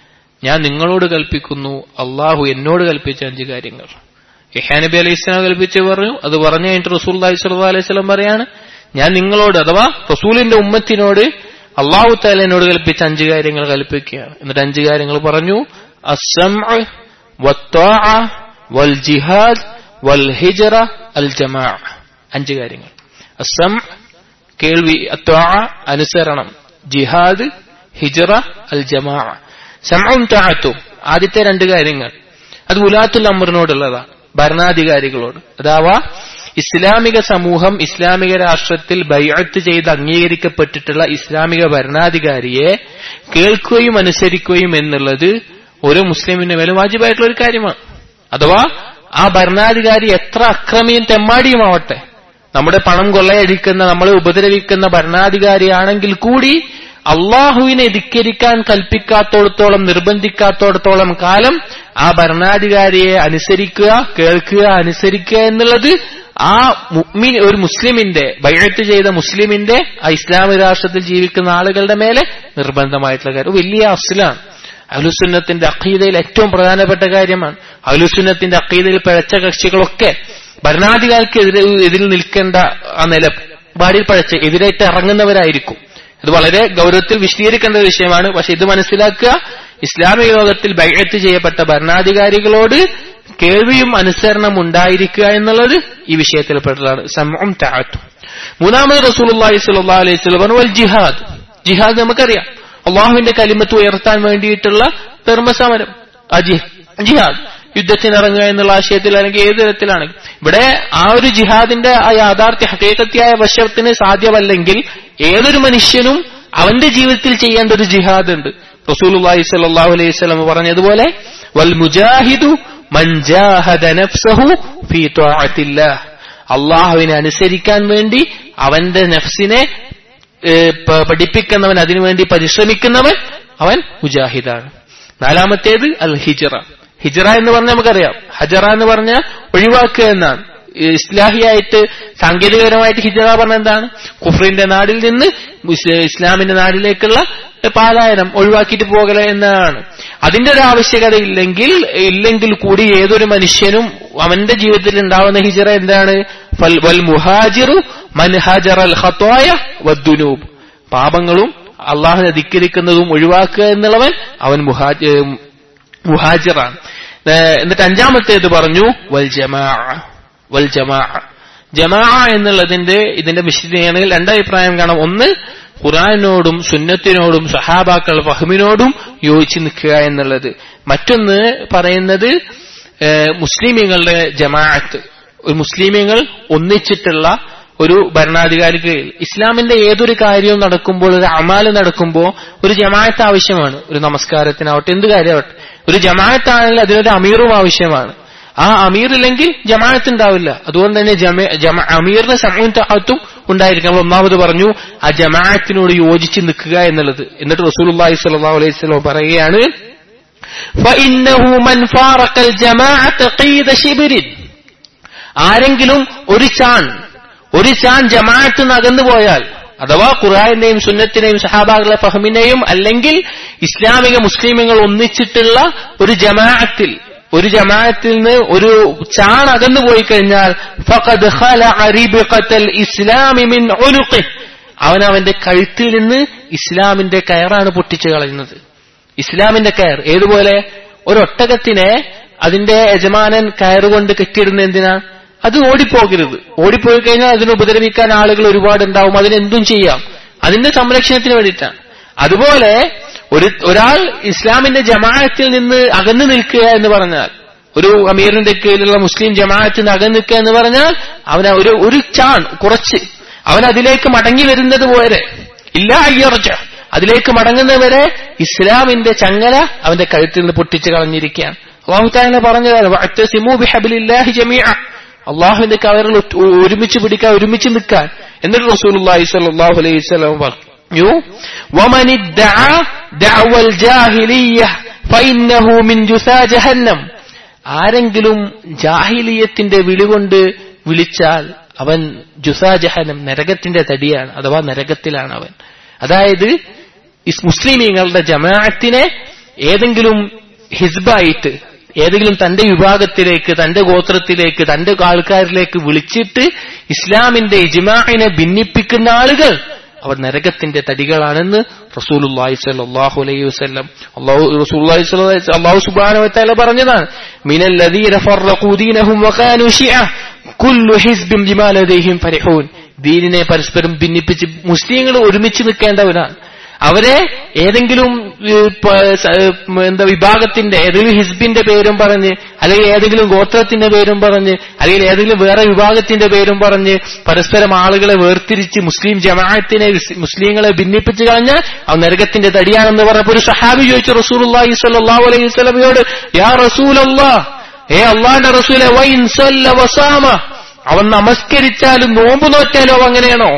ഞാൻ നിങ്ങളോട് കൽപ്പിക്കുന്നു അള്ളാഹു എന്നോട് കൽപ്പിച്ച അഞ്ച് കാര്യങ്ങൾ ഇഹാ നബി അലൈഹി സ്വലാം കൽപ്പിച്ച് പറഞ്ഞു അത് പറഞ്ഞു കഴിഞ്ഞിട്ട് റസൂൽ സല്ലല്ലാഹു അലൈഹി വസല്ലം പറയാണ് ഞാൻ നിങ്ങളോട് അഥവാ റസൂലിന്റെ ഉമ്മത്തിനോട് അള്ളാഹു താല എന്നോട് കൽപ്പിച്ച അഞ്ച് കാര്യങ്ങൾ കൽപ്പിക്കുകയാണ് എന്നിട്ട് അഞ്ച് കാര്യങ്ങൾ പറഞ്ഞു അസ്സംഅ് വത്താഅ വൽ ജിഹാദ് വൽ ഹിജ്റ അൽ ജമാ അഞ്ച് കാര്യങ്ങൾ അസം കേൾവി അത്വാഅ അനുസരണം ജിഹാദ് ഹിജ്റ അൽ ജമാ സമവും താഴത്തും ആദ്യത്തെ രണ്ട് കാര്യങ്ങൾ അത് ഉലാത്തുൽ അമറിനോടുള്ളതാണ് ഭരണാധികാരികളോട് അതാവാ ഇസ്ലാമിക സമൂഹം ഇസ്ലാമിക രാഷ്ട്രത്തിൽ ബൈഅത്ത് ചെയ്ത് അംഗീകരിക്കപ്പെട്ടിട്ടുള്ള ഇസ്ലാമിക ഭരണാധികാരിയെ കേൾക്കുകയും അനുസരിക്കുകയും എന്നുള്ളത് ഓരോ മുസ്ലിമിന്റെ മേലും വാജിബായിട്ടുള്ള ഒരു കാര്യമാണ് അഥവാ ആ ഭരണാധികാരി എത്ര അക്രമിയും തെമ്മാടിയുമാവട്ടെ നമ്മുടെ പണം കൊള്ളയടിക്കുന്ന നമ്മളെ ഉപദ്രവിക്കുന്ന ഭരണാധികാരിയാണെങ്കിൽ കൂടി അള്ളാഹുവിനെ ധിക്കരിക്കാൻ കൽപ്പിക്കാത്തോടത്തോളം നിർബന്ധിക്കാത്തോടത്തോളം കാലം ആ ഭരണാധികാരിയെ അനുസരിക്കുക കേൾക്കുക അനുസരിക്കുക എന്നുള്ളത് ആ മുഅ്മിൻ ഒരു മുസ്ലിമിന്റെ ബൈഅത്ത് ചെയ്ത മുസ്ലിമിന്റെ ആ ഇസ്ലാമിക രാഷ്ട്രത്തിൽ ജീവിക്കുന്ന ആളുകളുടെ മേലെ നിർബന്ധമായിട്ടുള്ള കാര്യം വലിയ അഫ്സലാണ് അഹ്ലുസുന്നത്തിന്റെ അഖീദയിൽ ഏറ്റവും പ്രധാനപ്പെട്ട കാര്യമാണ് അഹ്ലുസുന്നത്തിന്റെ അഖീദയിൽ പിഴച്ച കക്ഷികളൊക്കെ ഭരണാധികാരിക്കെതിരെ എതിരിൽ നിൽക്കേണ്ട ആ നിലപാടിൽ പഴച്ച് എതിരായിട്ട് ഇറങ്ങുന്നവരായിരിക്കും ഇത് വളരെ ഗൗരവത്തിൽ വിശദീകരിക്കേണ്ട ഒരു വിഷയമാണ് പക്ഷെ ഇത് മനസ്സിലാക്കുക ഇസ്ലാമിക ലോകത്തിൽ ബൈഅത്ത് ചെയ്യപ്പെട്ട ഭരണാധികാരികളോട് കേൾവിയും അനുസരണം ഉണ്ടായിരിക്കുക എന്നുള്ളത് ഈ വിഷയത്തിൽ പെട്ടതാണ് സമം താഴ്ത്തും മൂന്നാമത് റസൂലുള്ളാഹി സ്വല്ലല്ലാഹു അലൈഹി വസല്ലം പറഞ്ഞു വൽ ജിഹാദ് ജിഹാദ് നമുക്കറിയാം അള്ളാഹുവിന്റെ കലിമത്ത് ഉയർത്താൻ വേണ്ടിയിട്ടുള്ള ധർമ്മസമരം ആ ജിഹാദ് യുദ്ധത്തിനിറങ്ങുക എന്നുള്ള ആശയത്തിൽ അല്ലെങ്കിൽ ഏത് തരത്തിലാണെങ്കിൽ ഇവിടെ ആ ഒരു ജിഹാദിന്റെ ആ യാഥാർത്ഥ്യ ഹക്കീകത്യായ വശത്തിന് സാധ്യമല്ലെങ്കിൽ ഏതൊരു മനുഷ്യനും അവന്റെ ജീവിതത്തിൽ ചെയ്യേണ്ട ഒരു ജിഹാദ് ഉണ്ട് റസൂലുള്ളാഹി സ്വല്ലല്ലാഹു അലൈഹി വസല്ലം പറഞ്ഞതുപോലെ വൽ മുജാഹിദു മൻ ജാഹദ നഫ്സഹു ഫീ ത്വാഅത്തില്ലാഹ് അള്ളാഹുവിനെ അനുസരിക്കാൻ വേണ്ടി അവന്റെ നഫ്സിനെ പഠിപ്പിക്കുന്നവൻ അതിനുവേണ്ടി പരിശ്രമിക്കുന്നവൻ അവൻ മുജാഹിദാണ് നാലാമത്തേത് അൽ ഹിജറ ഹിജറ എന്ന് പറഞ്ഞാൽ നമുക്കറിയാം ഹജറ എന്ന് പറഞ്ഞാൽ ഒഴിവാക്കുക എന്നാണ് ഇസ്ലാഹിയായിട്ട് സാങ്കേതികപരമായിട്ട് ഹിജറ പറഞ്ഞ എന്താണ് കുഫറിന്റെ നാടിൽ നിന്ന് ഇസ്ലാമിന്റെ നാടിലേക്കുള്ള പാലായനം ഒഴിവാക്കിയിട്ട് പോകല എന്നതാണ് അതിന്റെ ഒരു ആവശ്യകത ഇല്ലെങ്കിൽ ഇല്ലെങ്കിൽ കൂടി ഏതൊരു മനുഷ്യനും അവന്റെ ജീവിതത്തിൽ ഉണ്ടാവുന്ന ഹിജറ എന്താണ് വൽ മുഹാജിറു മൻഹാജർ അൽ ഖത്വായ വദ്ദുനൂബ് പാപങ്ങളും അള്ളാഹുനെ ധിക്കരിക്കുന്നതും ഒഴിവാക്കുക എന്നുള്ളവൻ അവൻ മുഹാജിറാണ് എന്നിട്ട് അഞ്ചാമത്തേത് പറഞ്ഞു വൽ ജമാ വൽ ജമാ ജമാ എന്നുള്ളതിന്റെ ഇതിന്റെ വിശദീകരണത്തിൽ രണ്ടഭിപ്രായം കാണാം ഒന്ന് ഖുറാനോടും സുന്നത്തിനോടും സഹാബാക്കൾ ഫഹ്മിനോടും യോജിച്ച് നിൽക്കുക എന്നുള്ളത് മറ്റൊന്ന് പറയുന്നത് മുസ്ലിമീങ്ങളുടെ ജമാഅത്ത് ഒരു മുസ്ലിമീങ്ങൾ ഒന്നിച്ചിട്ടുള്ള ഒരു ഭരണാധികാരിക്ക് ഇസ്ലാമിന്റെ ഏതൊരു കാര്യവും നടക്കുമ്പോൾ ഒരു അമാല് നടക്കുമ്പോൾ ഒരു ജമാഅത്ത് ആവശ്യമാണ് ഒരു നമസ്കാരത്തിനാവട്ടെ എന്ത് കാര്യമാവട്ടെ ഒരു ജമാഅത്താണെങ്കിൽ അതിനൊരു അമീറും ആവശ്യമാണ് ആ അമീർ ഇല്ലെങ്കിൽ ജമാഅത്ത് ഉണ്ടാവില്ല അതുകൊണ്ട് തന്നെ അമീറിന് സമയം താഴത്തും ഉണ്ടായിരിക്കും നമ്മൾ ഒന്നാമത് പറഞ്ഞു ആ ജമാഅത്തിനോട് യോജിച്ച് നിൽക്കുക എന്നുള്ളത് എന്നിട്ട് റസൂലുള്ളാഹി സ്വല്ലല്ലാഹു അലൈഹി വസല്ലം പറയുകയാണ് فإنه من فارق الجماعة قيد شبر ആരെങ്കിലും ഒരു ചാൻ ഒരു ചാൻ ജമാഅത്ത് നകന്നു പോയാൽ അഥവാ ഖുറാനെയും സുന്നത്തിനെയും സഹാബാകളെ ഫഹമിനെയും അല്ലെങ്കിൽ ഇസ്ലാമിക മുസ്ലിമുകൾ ഒന്നിച്ചിട്ടുള്ള ഒരു ജമാഅത്തിൽ ഒരു ജമാഅത്തിൽ നിന്ന് ഒരു ചാൺ അകന്നു പോയി കഴിഞ്ഞാൽ ഫഖദ് ഇസ്ലാമി മിൻ അവൻ അവന്റെ കഴുത്തിൽ നിന്ന് ഇസ്ലാമിന്റെ കയറാണ് പൊട്ടിച്ചു കളയുന്നത് ഇസ്ലാമിന്റെ കയർ ഏതുപോലെ ഒരൊട്ടകത്തിനെ അതിന്റെ യജമാനൻ കയറുകൊണ്ട് കെട്ടിയിടുന്ന എന്തിനാ അത് ഓടിപ്പോകരുത് ഓടിപ്പോയി കഴിഞ്ഞാൽ അതിനെ ഉപദ്രവിക്കാൻ ആളുകൾ ഒരുപാട് ഉണ്ടാവും അതിനെന്തും ചെയ്യാം അതിന്റെ സംരക്ഷണത്തിന് വേണ്ടിയിട്ടാണ് അതുപോലെ ഒരു ഒരാൾ ഇസ്ലാമിന്റെ ജമാഅത്തിൽ നിന്ന് അകന്നു നിൽക്കുക എന്ന് പറഞ്ഞാൽ ഒരു അമീറിന്റെ കീഴിലുള്ള മുസ്ലിം ജമാഅത്തിൽ നിന്ന് അകന്നു നിൽക്കുക എന്ന് പറഞ്ഞാൽ അവന് ഒരു ഒരു ചാൺ കുറച്ച് അവൻ അതിലേക്ക് മടങ്ങി വരുന്നത് പോലെ ഇല്ല അയ്യർജ അതിലേക്ക് മടങ്ങുന്നവരെ ഇസ്ലാമിന്റെ ചങ്ങല അവന്റെ കഴുത്തിൽ നിന്ന് പൊട്ടിച്ചു കളഞ്ഞിരിക്കുകയാണ് അള്ളാഹുത്താല പറഞ്ഞതാണ് അള്ളാഹുവിന്റെ കവറിൽ ഒരുമിച്ച് പിടിക്കാൻ ഒരുമിച്ച് നിൽക്കാൻ എന്നിട്ട് റസൂലുള്ളാഹി സ്വല്ലല്ലാഹു അലൈഹി വസല്ലം പറഞ്ഞു വമൻ ഇദ്ദഅ ദഅവൽ ജാഹിലിയ്യ ഫഇന്നഹു മിൻ ജുസാ ജഹന്നം ആരെങ്കിലും ജാഹിലിയത്തിന്റെ വിളികൊണ്ട് വിളിച്ചാൽ അവൻ ജുസാ ജഹനം നരകത്തിന്റെ തടിയാണ് അഥവാ നരകത്തിലാണ് അവൻ അതായത് മുസ്ലിമീങ്ങളുടെ ജമാഅത്തിനെ ഏതെങ്കിലും ഹിസ്ബായിട്ട് ഏതെങ്കിലും തന്റെ വിഭാഗത്തിലേക്ക് തന്റെ ഗോത്രത്തിലേക്ക് തന്റെ ആൾക്കാരിലേക്ക് വിളിച്ചിട്ട് ഇസ്ലാമിന്റെ ഇജ്മാഇനെ ഭിന്നിപ്പിക്കുന്ന ആളുകൾ അവർ നരകത്തിന്റെ തടികളാണെന്ന് റസൂലുള്ളാഹി സ്വല്ലല്ലാഹു അലൈഹി വസല്ലം അല്ലാഹു റസൂലുള്ളാഹി സ്വല്ലല്ലാഹു അല്ലാഹു സുബ്ഹാനഹു വതആല പറഞ്ഞതാണ് മിനൽ ലദീന ഫറഖൂ ദീനഹും വകാനു ശിഅ കുല്ലു ഹിസ്ബിൻ ബിമാ ലദൈഹിം ഫരിഹൂൻ ദീനിനെ പരസ്പരം ഭിന്നിപ്പിച്ച് മുസ്ലിങ്ങൾ ഒരുമിച്ച് നിൽക്കേണ്ടവരാണ് അവരെ ഏതെങ്കിലും എന്താ വിഭാഗത്തിന്റെ ഏതെങ്കിലും ഹിസ്ബിന്റെ പേരും പറഞ്ഞ് അല്ലെങ്കിൽ ഏതെങ്കിലും ഗോത്രത്തിന്റെ പേരും പറഞ്ഞ് അല്ലെങ്കിൽ ഏതെങ്കിലും വേറെ വിഭാഗത്തിന്റെ പേരും പറഞ്ഞ് പരസ്പരം ആളുകളെ വേർതിരിച്ച് മുസ്ലിം ജമാഅത്തിനെ മുസ്ലിങ്ങളെ ഭിന്നിപ്പിച്ച് കളഞ്ഞാൽ അവൻ നരകത്തിന്റെ തടിയാണെന്ന് പറഞ്ഞപ്പോ ഒരു സഹാബി ചോദിച്ചു റസൂൽ അള്ളാഹി സ്വല്ലല്ലാഹു അലൈഹി വസല്ലമയോട് യാ റസൂലല്ലാ ഏ അള്ളാന്റെ റസൂലെ വൈൻ വസാമ അവൻ നമസ്കരിച്ചാലും നോമ്പ് നോറ്റാലും അങ്ങനെയാണോ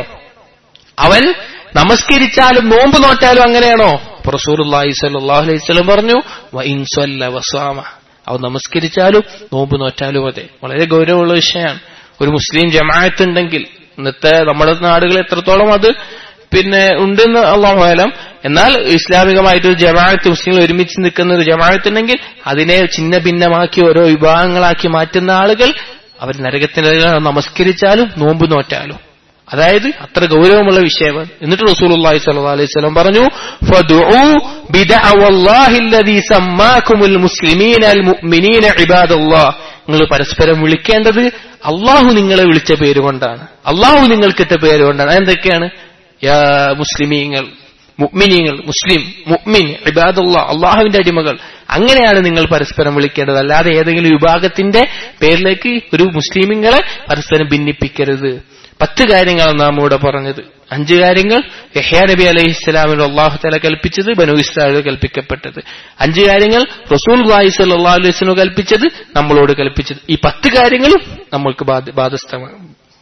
അവൻ നമസ്കരിച്ചാലും നോമ്പ് നോറ്റാലും അങ്ങനെയാണോ റസൂലുള്ളാഹി സ്വല്ലല്ലാഹു അലൈഹി വസല്ലം പറഞ്ഞു വഇൻ സല്ല വസാമ അവൻ നമസ്കരിച്ചാലും നോമ്പ് നോറ്റാലും അതെ വളരെ ഗൗരവമുള്ള വിഷയമാണ് ഒരു മുസ്ലിം ജമാഅത്ത് ഉണ്ടെങ്കിൽ ഇന്നത്തെ നമ്മുടെ നാടുകൾ എത്രത്തോളം അത് പിന്നെ ഉണ്ടെന്ന് അള്ളാഹുലം എന്നാൽ ഇസ്ലാമികമായിട്ട് ഒരു ജമാഅത്ത് മുസ്ലിങ്ങൾ ഒരുമിച്ച് നിൽക്കുന്ന ഒരു ജമാഅത്ത് ഉണ്ടെങ്കിൽ അതിനെ ചിന്ന ഭിന്നമാക്കി ഓരോ വിഭാഗങ്ങളാക്കി മാറ്റുന്ന ആളുകൾ അവർ നരകത്തിന്റെ നമസ്കരിച്ചാലും നോമ്പ് നോറ്റാലും അതായത് അത്ര ഗൗരവമുള്ള വിഷയമാണ് എന്നിട്ട് റസൂലുള്ളാഹി സ്വല്ലല്ലാഹു അലൈഹി വസല്ലം പറഞ്ഞു ഫദുഉ ബിദഅവല്ലാഹി അല്ലദീ സമ്മാകുമുൽ മുസ്ലിമീന അൽ മുഅ്മിനീന ഇബാദല്ലാഹ് നിങ്ങൾ പരസ്പരം വിളിക്കേണ്ടത് അള്ളാഹു നിങ്ങളെ വിളിച്ച പേരുകൊണ്ടാണ് അള്ളാഹു നിങ്ങൾക്കിട്ട പേരുകൊണ്ടാണ് എന്തൊക്കെയാണ് യാ മുസ്ലിമീങ്ങൾ മുഅ്മിനീങ്ങൾ മുസ്ലിം മുഅ്മിൻ ഇബാദുള്ള അള്ളാഹുവിന്റെ അടിമകൾ അങ്ങനെയാണ് നിങ്ങൾ പരസ്പരം വിളിക്കേണ്ടത് അല്ലാതെ ഏതെങ്കിലും വിഭാഗത്തിന്റെ പേരിലേക്ക് ഒരു മുസ്ലിമിങ്ങളെ പരസ്പരം ഭിന്നിപ്പിക്കരുത് പത്ത് കാര്യങ്ങളാണ് നാം ഇവിടെ പറഞ്ഞത് അഞ്ച് കാര്യങ്ങൾ യഹ്യാ നബി അലൈഹി ഇസ്ലാമിന് അള്ളാഹു തല കൽപ്പിച്ചത് ബനു ഇസ്രായേൽ കൽപ്പിക്കപ്പെട്ടത് അഞ്ച് കാര്യങ്ങൾ റസൂൽ വായി സല്ലാ അലൈഹി വസ്ലം കൽപ്പിച്ചത് നമ്മളോട് കൽപ്പിച്ചത് ഈ പത്ത് കാര്യങ്ങളും നമ്മൾക്ക് ബാധസ്ഥമാണ്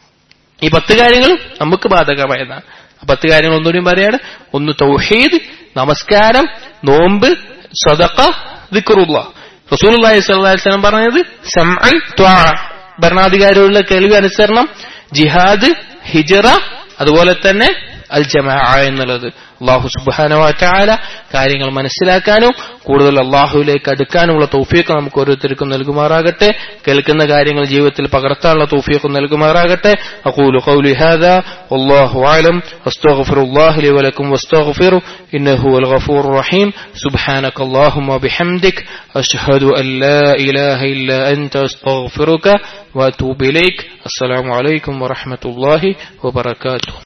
ഈ പത്ത് കാര്യങ്ങളും നമുക്ക് ബാധകമായതാണ് ആ പത്ത് കാര്യങ്ങൾ ഒന്നുകൂടി പറയാണ് ഒന്ന് തൗഹീദ് നമസ്കാരം നോമ്പ് സദക്ക ദിക്റുള്ള റസൂൽ അലൈഹി സ്വലം പറഞ്ഞത് സമഅൻ ത്വാ ഭരണാധികാരികളുടെ കേൾവി അനുസരണം ജിഹാദ് ഹിജറ അതുപോലെ തന്നെ അൽ ജമാ എന്നുള്ളത് അള്ളാഹു സുബാനവാറ്റാല കാര്യങ്ങൾ മനസ്സിലാക്കാനും കൂടുതൽ അള്ളാഹുവിലേക്ക് അടുക്കാനുമുള്ള തൗഫീഖ് നമുക്ക് ഓരോരുത്തർക്കും നൽകുമാറാകട്ടെ കേൾക്കുന്ന കാര്യങ്ങൾ ജീവിതത്തിൽ പകർത്താനുള്ള തൗഫീഖ് നൽകുമാറാകട്ടെ അഖൂലു ഖൗലി ഹാദാ വല്ലാഹു അലം അസ്തഗ്ഫിറുല്ലാഹി ലി വലക്കും വസ്തഗ്ഫിറു ഇന്നഹു ഹുവൽ ഗഫൂറുർ റഹീം സുബ്ഹാനക അല്ലാഹുമ്മ ബിഹംദിക് അഷ്ഹദു അൻ ലാ ഇലാഹ ഇല്ലാ അൻത അസ്തഗ്ഫിറുക വഅതൂബു ഇലൈക് അസ്സലാമു അലൈക്കും വറഹ്മത്തുള്ളാഹി വബറകാതുഹു